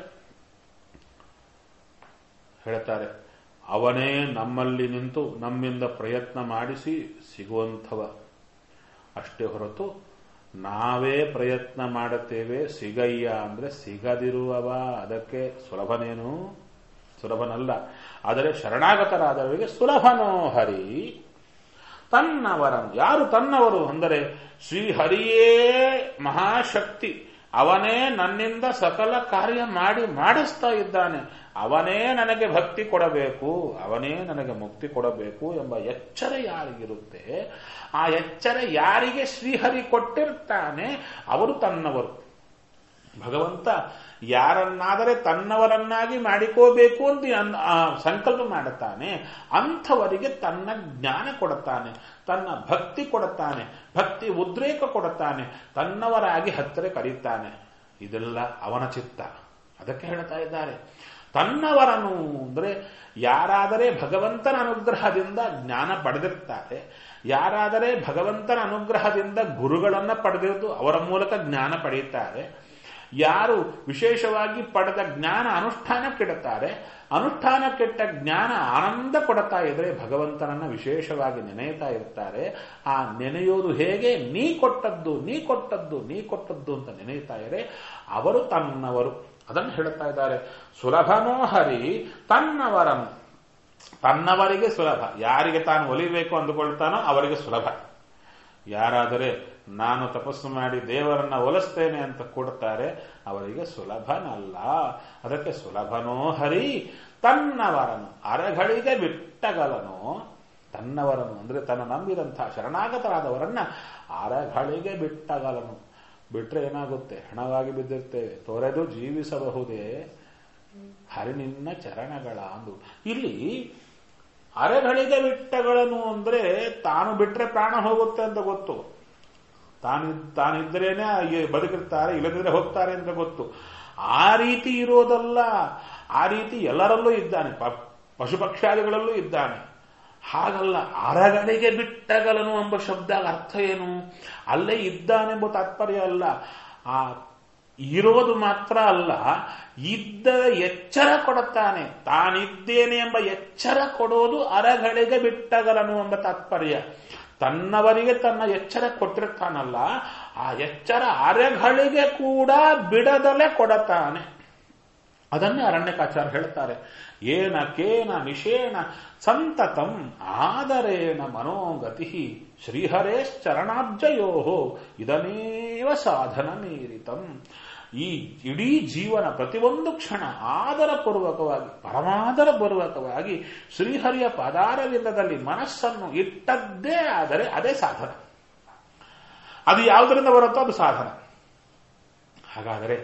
ಹೇಳ್ತಾರೆ ಅವನೇ ನಮ್ಮಲ್ಲಿ ನಿಂತು ನಮ್ಮಿಂದ ಪ್ರಯತ್ನ ಮಾಡಿಸಿ ಸಿಗುವಂಥವ ಅಷ್ಟೇ ಹೊರತು ನಾವೇ ಪ್ರಯತ್ನ ಮಾಡುತ್ತೇವೆ ಸಿಗಯ್ಯ ಅಂದ್ರೆ ಸಿಗದಿರುವವ ಅದಕ್ಕೆ ಸುಲಭನೇನು ಸುಲಭನಲ್ಲ ಆದರೆ ಶರಣಾಗತರಾದವರಿಗೆ ಸುಲಭನೋ ಹರಿ ತನ್ನವರನ್ನು ಯಾರು ತನ್ನವರು ಅಂದರೆ ಶ್ರೀಹರಿಯೇ ಮಹಾಶಕ್ತಿ ಅವನೇ ನನ್ನಿಂದ ಸಕಲ ಕಾರ್ಯ ಮಾಡಿ ಮಾಡಿಸ್ತಾ ಇದ್ದಾನೆ ಅವನೇ ನನಗೆ ಭಕ್ತಿ ಕೊಡಬೇಕು ಅವನೇ ನನಗೆ ಮುಕ್ತಿ ಕೊಡಬೇಕು ಎಂಬ ಎಚ್ಚರ ಯಾರಿಗಿರುತ್ತೆ ಆ ಎಚ್ಚರ ಯಾರಿಗೆ ಶ್ರೀಹರಿ ಕೊಟ್ಟಿರ್ತಾನೆ ಅವರು ತನ್ನವರು ಭಗವಂತ ಯಾರನ್ನಾದರೆ ತನ್ನವರನ್ನಾಗಿ ಮಾಡಿಕೋಬೇಕು ಅಂತ ಸಂಕಲ್ಪ ಮಾಡುತ್ತಾನೆ ಅಂಥವರಿಗೆ ತನ್ನ ಜ್ಞಾನ ಕೊಡುತ್ತಾನೆ ತನ್ನ ಭಕ್ತಿ ಕೊಡುತ್ತಾನೆ ಭಕ್ತಿ ಉದ್ರೇಕ ಕೊಡುತ್ತಾನೆ ತನ್ನವರಾಗಿ ಹತ್ತಿರ ಕರೀತಾನೆ ಇದೆಲ್ಲ ಅವನ ಚಿತ್ತ ಅದಕ್ಕೆ ಹೇಳ್ತಾ ಇದ್ದಾರೆ ತನ್ನವರನು ಅಂದ್ರೆ ಯಾರಾದರೆ ಭಗವಂತನ ಅನುಗ್ರಹದಿಂದ ಜ್ಞಾನ ಪಡೆದಿರ್ತಾರೆ ಯಾರಾದರೆ ಭಗವಂತನ ಅನುಗ್ರಹದಿಂದ ಗುರುಗಳನ್ನ ಪಡೆದಿದ್ದು ಅವರ ಮೂಲಕ ಜ್ಞಾನ ಪಡೆಯುತ್ತಾರೆ ಯಾರು ವಿಶೇಷವಾಗಿ ಪಡೆದ ಜ್ಞಾನ ಅನುಷ್ಠಾನಕ್ಕಿಡುತ್ತಾರೆ ಅನುಷ್ಠಾನಕ್ಕಿಟ್ಟ ಜ್ಞಾನ ಆನಂದ ಕೊಡುತ್ತಾ ಇದ್ರೆ ಭಗವಂತನನ್ನ ವಿಶೇಷವಾಗಿ ನೆನೆಯುತ್ತಾ ಇರ್ತಾರೆ ಆ ನೆನೆಯೋದು ಹೇಗೆ ನೀ ಕೊಟ್ಟದ್ದು ನೀ ಕೊಟ್ಟದ್ದು ನೀ ಕೊಟ್ಟದ್ದು ಅಂತ ನೆನೆಯುತ್ತಾ ಇದ್ರೆ ಅವರು ತನ್ನವರು ಅದನ್ನು ಹೇಳುತ್ತಾ ಇದ್ದಾರೆ ಸುಲಭನೋ ಹರಿ ತನ್ನವರನ್ನು ತನ್ನವರಿಗೆ ಸುಲಭ ಯಾರಿಗೆ ತಾನು ಒಲಿಬೇಕು ಅಂದುಕೊಳ್ತಾನೋ ಅವರಿಗೆ ಸುಲಭ ಯಾರಾದರೆ ನಾನು ತಪಸ್ಸು ಮಾಡಿ ದೇವರನ್ನ ಒಲಿಸ್ತೇನೆ ಅಂತ ಕೊಡ್ತಾರೆ ಅವರಿಗೆ ಸುಲಭನಲ್ಲ ಅದಕ್ಕೆ ಸುಲಭನೋ ಹರಿ ತನ್ನವರನು ಅರಗಳಿಗೆ ಬಿಟ್ಟಗಲನು ತನ್ನವರನು ಅಂದ್ರೆ ತನ್ನ ನಂಬಿದಂತಹ ಶರಣಾಗತರಾದವರನ್ನ ಅರಗಳಿಗೆ ಬಿಟ್ಟಗಲನು ಬಿಟ್ರೆ ಏನಾಗುತ್ತೆ ಹಣವಾಗಿ ಬಿದ್ದಿರ್ತೇವೆ ತೊರೆದು ಜೀವಿಸಬಹುದೇ ಹರಿನಿನ್ನ ಚರಣಗಳ ಅಂದು ಇಲ್ಲಿ ಅರೆಗಳಿಗೆ ಬಿಟ್ಟಗಳನ್ನು ಅಂದ್ರೆ ತಾನು ಬಿಟ್ರೆ ಪ್ರಾಣ ಹೋಗುತ್ತೆ ಅಂತ ಗೊತ್ತು ತಾನು ತಾನಿದ್ರೇನೆ ಬದುಕಿರ್ತಾರೆ ಇಲ್ಲದಿದ್ರೆ ಹೋಗ್ತಾರೆ ಅಂತ ಗೊತ್ತು ಆ ರೀತಿ ಇರೋದಲ್ಲ ಆ ರೀತಿ ಎಲ್ಲರಲ್ಲೂ ಇದ್ದಾನೆ ಪಶು ಪಕ್ಷಾದಿಗಳಲ್ಲೂ ಇದ್ದಾನೆ ಹಾಗಲ್ಲ ಅರಗಳಿಗೆ ಬಿಟ್ಟಗಲನು ಎಂಬ ಶಬ್ದ ಅರ್ಥ ಏನು ಅಲ್ಲೇ ಇದ್ದಾನೆಂಬ ತಾತ್ಪರ್ಯ ಅಲ್ಲ ಆ ಇರೋದು ಮಾತ್ರ ಅಲ್ಲ ಇದ್ದ ಎಚ್ಚರ ಕೊಡುತ್ತಾನೆ ತಾನಿದ್ದೇನೆ ಎಂಬ ಎಚ್ಚರ ಕೊಡೋದು ಅರಗಳಿಗೆ ಬಿಟ್ಟಗಲನು ಎಂಬ ತಾತ್ಪರ್ಯ ತನ್ನವರಿಗೆ ತನ್ನ ಎಚ್ಚರ ಕೊಟ್ಟಿರ್ತಾನಲ್ಲ ಆ ಎಚ್ಚರ ಅರೆಗಳಿಗೆ ಕೂಡ ಬಿಡದಲೆ ಕೊಡತಾನೆ ಅದನ್ನೇ ಅರಣ್ಯಕಾಚಾರ ಹೇಳ್ತಾರೆ ಏನ ಕೇನ ನಿಷೇಣ ಸಂತತಂ ಆದರೇಣ ಮನೋಗತಿ ಶ್ರೀಹರೇಶ್ಚರಣಾಬ್ಜಯೋ ಇದನೇವ ಸಾಧನ ಮೀರಿತಂ ಈ ಇಡೀ ಜೀವನ ಪ್ರತಿಯೊಂದು ಕ್ಷಣ ಆದರಪೂರ್ವಕವಾಗಿ ಪರಮಾದರ ಪೂರ್ವಕವಾಗಿ ಶ್ರೀಹರಿಯ ಪದಾರವಿಂದದಲ್ಲಿ ಮನಸ್ಸನ್ನು ಇಟ್ಟದ್ದೇ ಆದರೆ ಅದೇ ಸಾಧನ ಅದು ಯಾವುದರಿಂದ ಬರುತ್ತೋ ಅದು ಸಾಧನ ಹಾಗಾದರೆ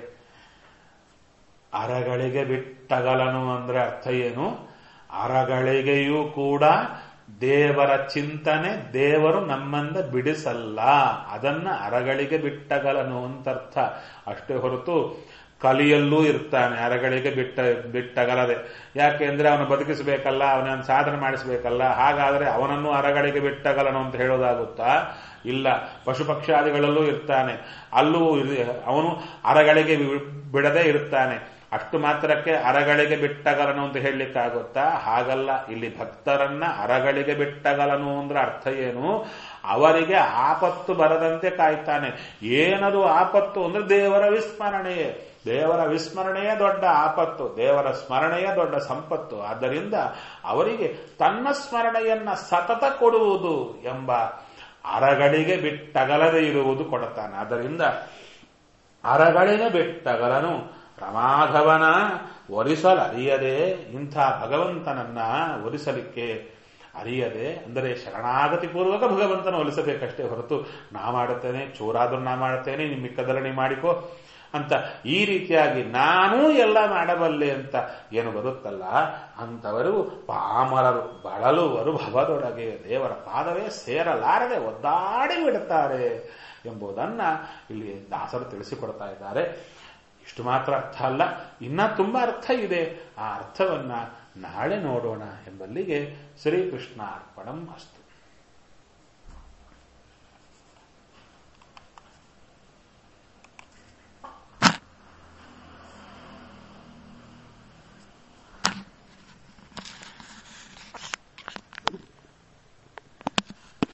ಅರಗಳಿಗೆ ಬಿಟ್ಟಗಲನು ಅಂದ್ರೆ ಅರ್ಥ ಏನು ಅರಗಳಿಗೆಯೂ ಕೂಡ ದೇವರ ಚಿಂತನೆ ದೇವರು ನಮ್ಮಿಂದ ಬಿಡಿಸಲ್ಲ ಅದನ್ನ ಅರಗಳಿಗೆ ಬಿಟ್ಟಗಲನು ಅಂತ ಅರ್ಥ ಅಷ್ಟೇ ಹೊರತು ಕಲಿಯಲ್ಲೂ ಇರ್ತಾನೆ ಅರಗಳಿಗೆ ಬಿಟ್ಟ ಬಿಟ್ಟಗಲದೆ ಯಾಕೆಂದ್ರೆ ಅವನು ಬದುಕಿಸಬೇಕಲ್ಲ ಅವನನ್ನು ಸಾಧನೆ ಮಾಡಿಸಬೇಕಲ್ಲ ಹಾಗಾದರೆ ಅವನನ್ನು ಅರಗಳಿಗೆ ಬಿಟ್ಟಗಲನು ಅಂತ ಹೇಳೋದಾಗುತ್ತಾ ಇಲ್ಲ ಪಶು ಪಕ್ಷಾದಿಗಳಲ್ಲೂ ಇರ್ತಾನೆ ಅಲ್ಲೂ ಅವನು ಅರಗಳಿಗೆ ಬಿಡದೆ ಇರ್ತಾನೆ ಅಷ್ಟು ಮಾತ್ರಕ್ಕೆ ಅರಗಳಿಗೆ ಬಿಟ್ಟಗಲನು ಅಂತ ಹೇಳಲಿಕ್ಕಾಗುತ್ತಾ ಹಾಗಲ್ಲ ಇಲ್ಲಿ ಭಕ್ತರನ್ನ ಅರಗಳಿಗೆ ಬಿಟ್ಟಗಲನು ಅಂದ್ರೆ ಅರ್ಥ ಏನು ಅವರಿಗೆ ಆಪತ್ತು ಬರದಂತೆ ಕಾಯ್ತಾನೆ ಏನದು ಆಪತ್ತು ಅಂದ್ರೆ ದೇವರ ವಿಸ್ಮರಣೆಯೇ ದೇವರ ವಿಸ್ಮರಣೆಯೇ ದೊಡ್ಡ ಆಪತ್ತು ದೇವರ ಸ್ಮರಣೆಯೇ ದೊಡ್ಡ ಸಂಪತ್ತು ಆದ್ದರಿಂದ ಅವರಿಗೆ ತನ್ನ ಸ್ಮರಣೆಯನ್ನ ಸತತ ಕೊಡುವುದು ಎಂಬ ಅರಗಳಿಗೆ ಬಿಟ್ಟಗಲದೆ ಇರುವುದು ಕೊಡುತ್ತಾನೆ ಆದ್ದರಿಂದ ಅರಗಳಿಗೆ ಬಿಟ್ಟಗಲನು ರಮಾಧವನ ಒರಿಸಲರಿಯದೆ ಇಂಥ ಭಗವಂತನನ್ನ ಒಲಿಸಲಿಕ್ಕೆ ಅರಿಯದೆ ಅಂದರೆ ಶರಣಾಗತಿ ಪೂರ್ವಕ ಭಗವಂತನ ಒಲಿಸಬೇಕಷ್ಟೇ ಹೊರತು ನಾ ಮಾಡುತ್ತೇನೆ ಚೋರಾದ್ರೂ ನಾ ಮಾಡುತ್ತೇನೆ ನಿಮ್ಮ ಮಿಕ್ಕದರಣಿ ಮಾಡಿಕೋ ಅಂತ ಈ ರೀತಿಯಾಗಿ ನಾನೂ ಎಲ್ಲ ಮಾಡಬಲ್ಲೆ ಅಂತ ಏನು ಬರುತ್ತಲ್ಲ ಅಂತವರು ಪಾಮರರು ಬಳಲುವರು ಭವದೊಳಗೆ ದೇವರ ಪಾದವೇ ಸೇರಲಾರದೆ ಒದ್ದಾಡಿ ಬಿಡುತ್ತಾರೆ ಎಂಬುದನ್ನ ಇಲ್ಲಿ ದಾಸರು ತಿಳಿಸಿಕೊಡ್ತಾ ಇದ್ದಾರೆ ಇಷ್ಟು ಮಾತ್ರ ಅರ್ಥ ಅಲ್ಲ ಇನ್ನ ತುಂಬಾ ಅರ್ಥ ಇದೆ ಆ ಅರ್ಥವನ್ನ ನಾಳೆ ನೋಡೋಣ ಎಂಬಲ್ಲಿಗೆ ಶ್ರೀಕೃಷ್ಣ ಅರ್ಪಣಂ ಅಸ್ತು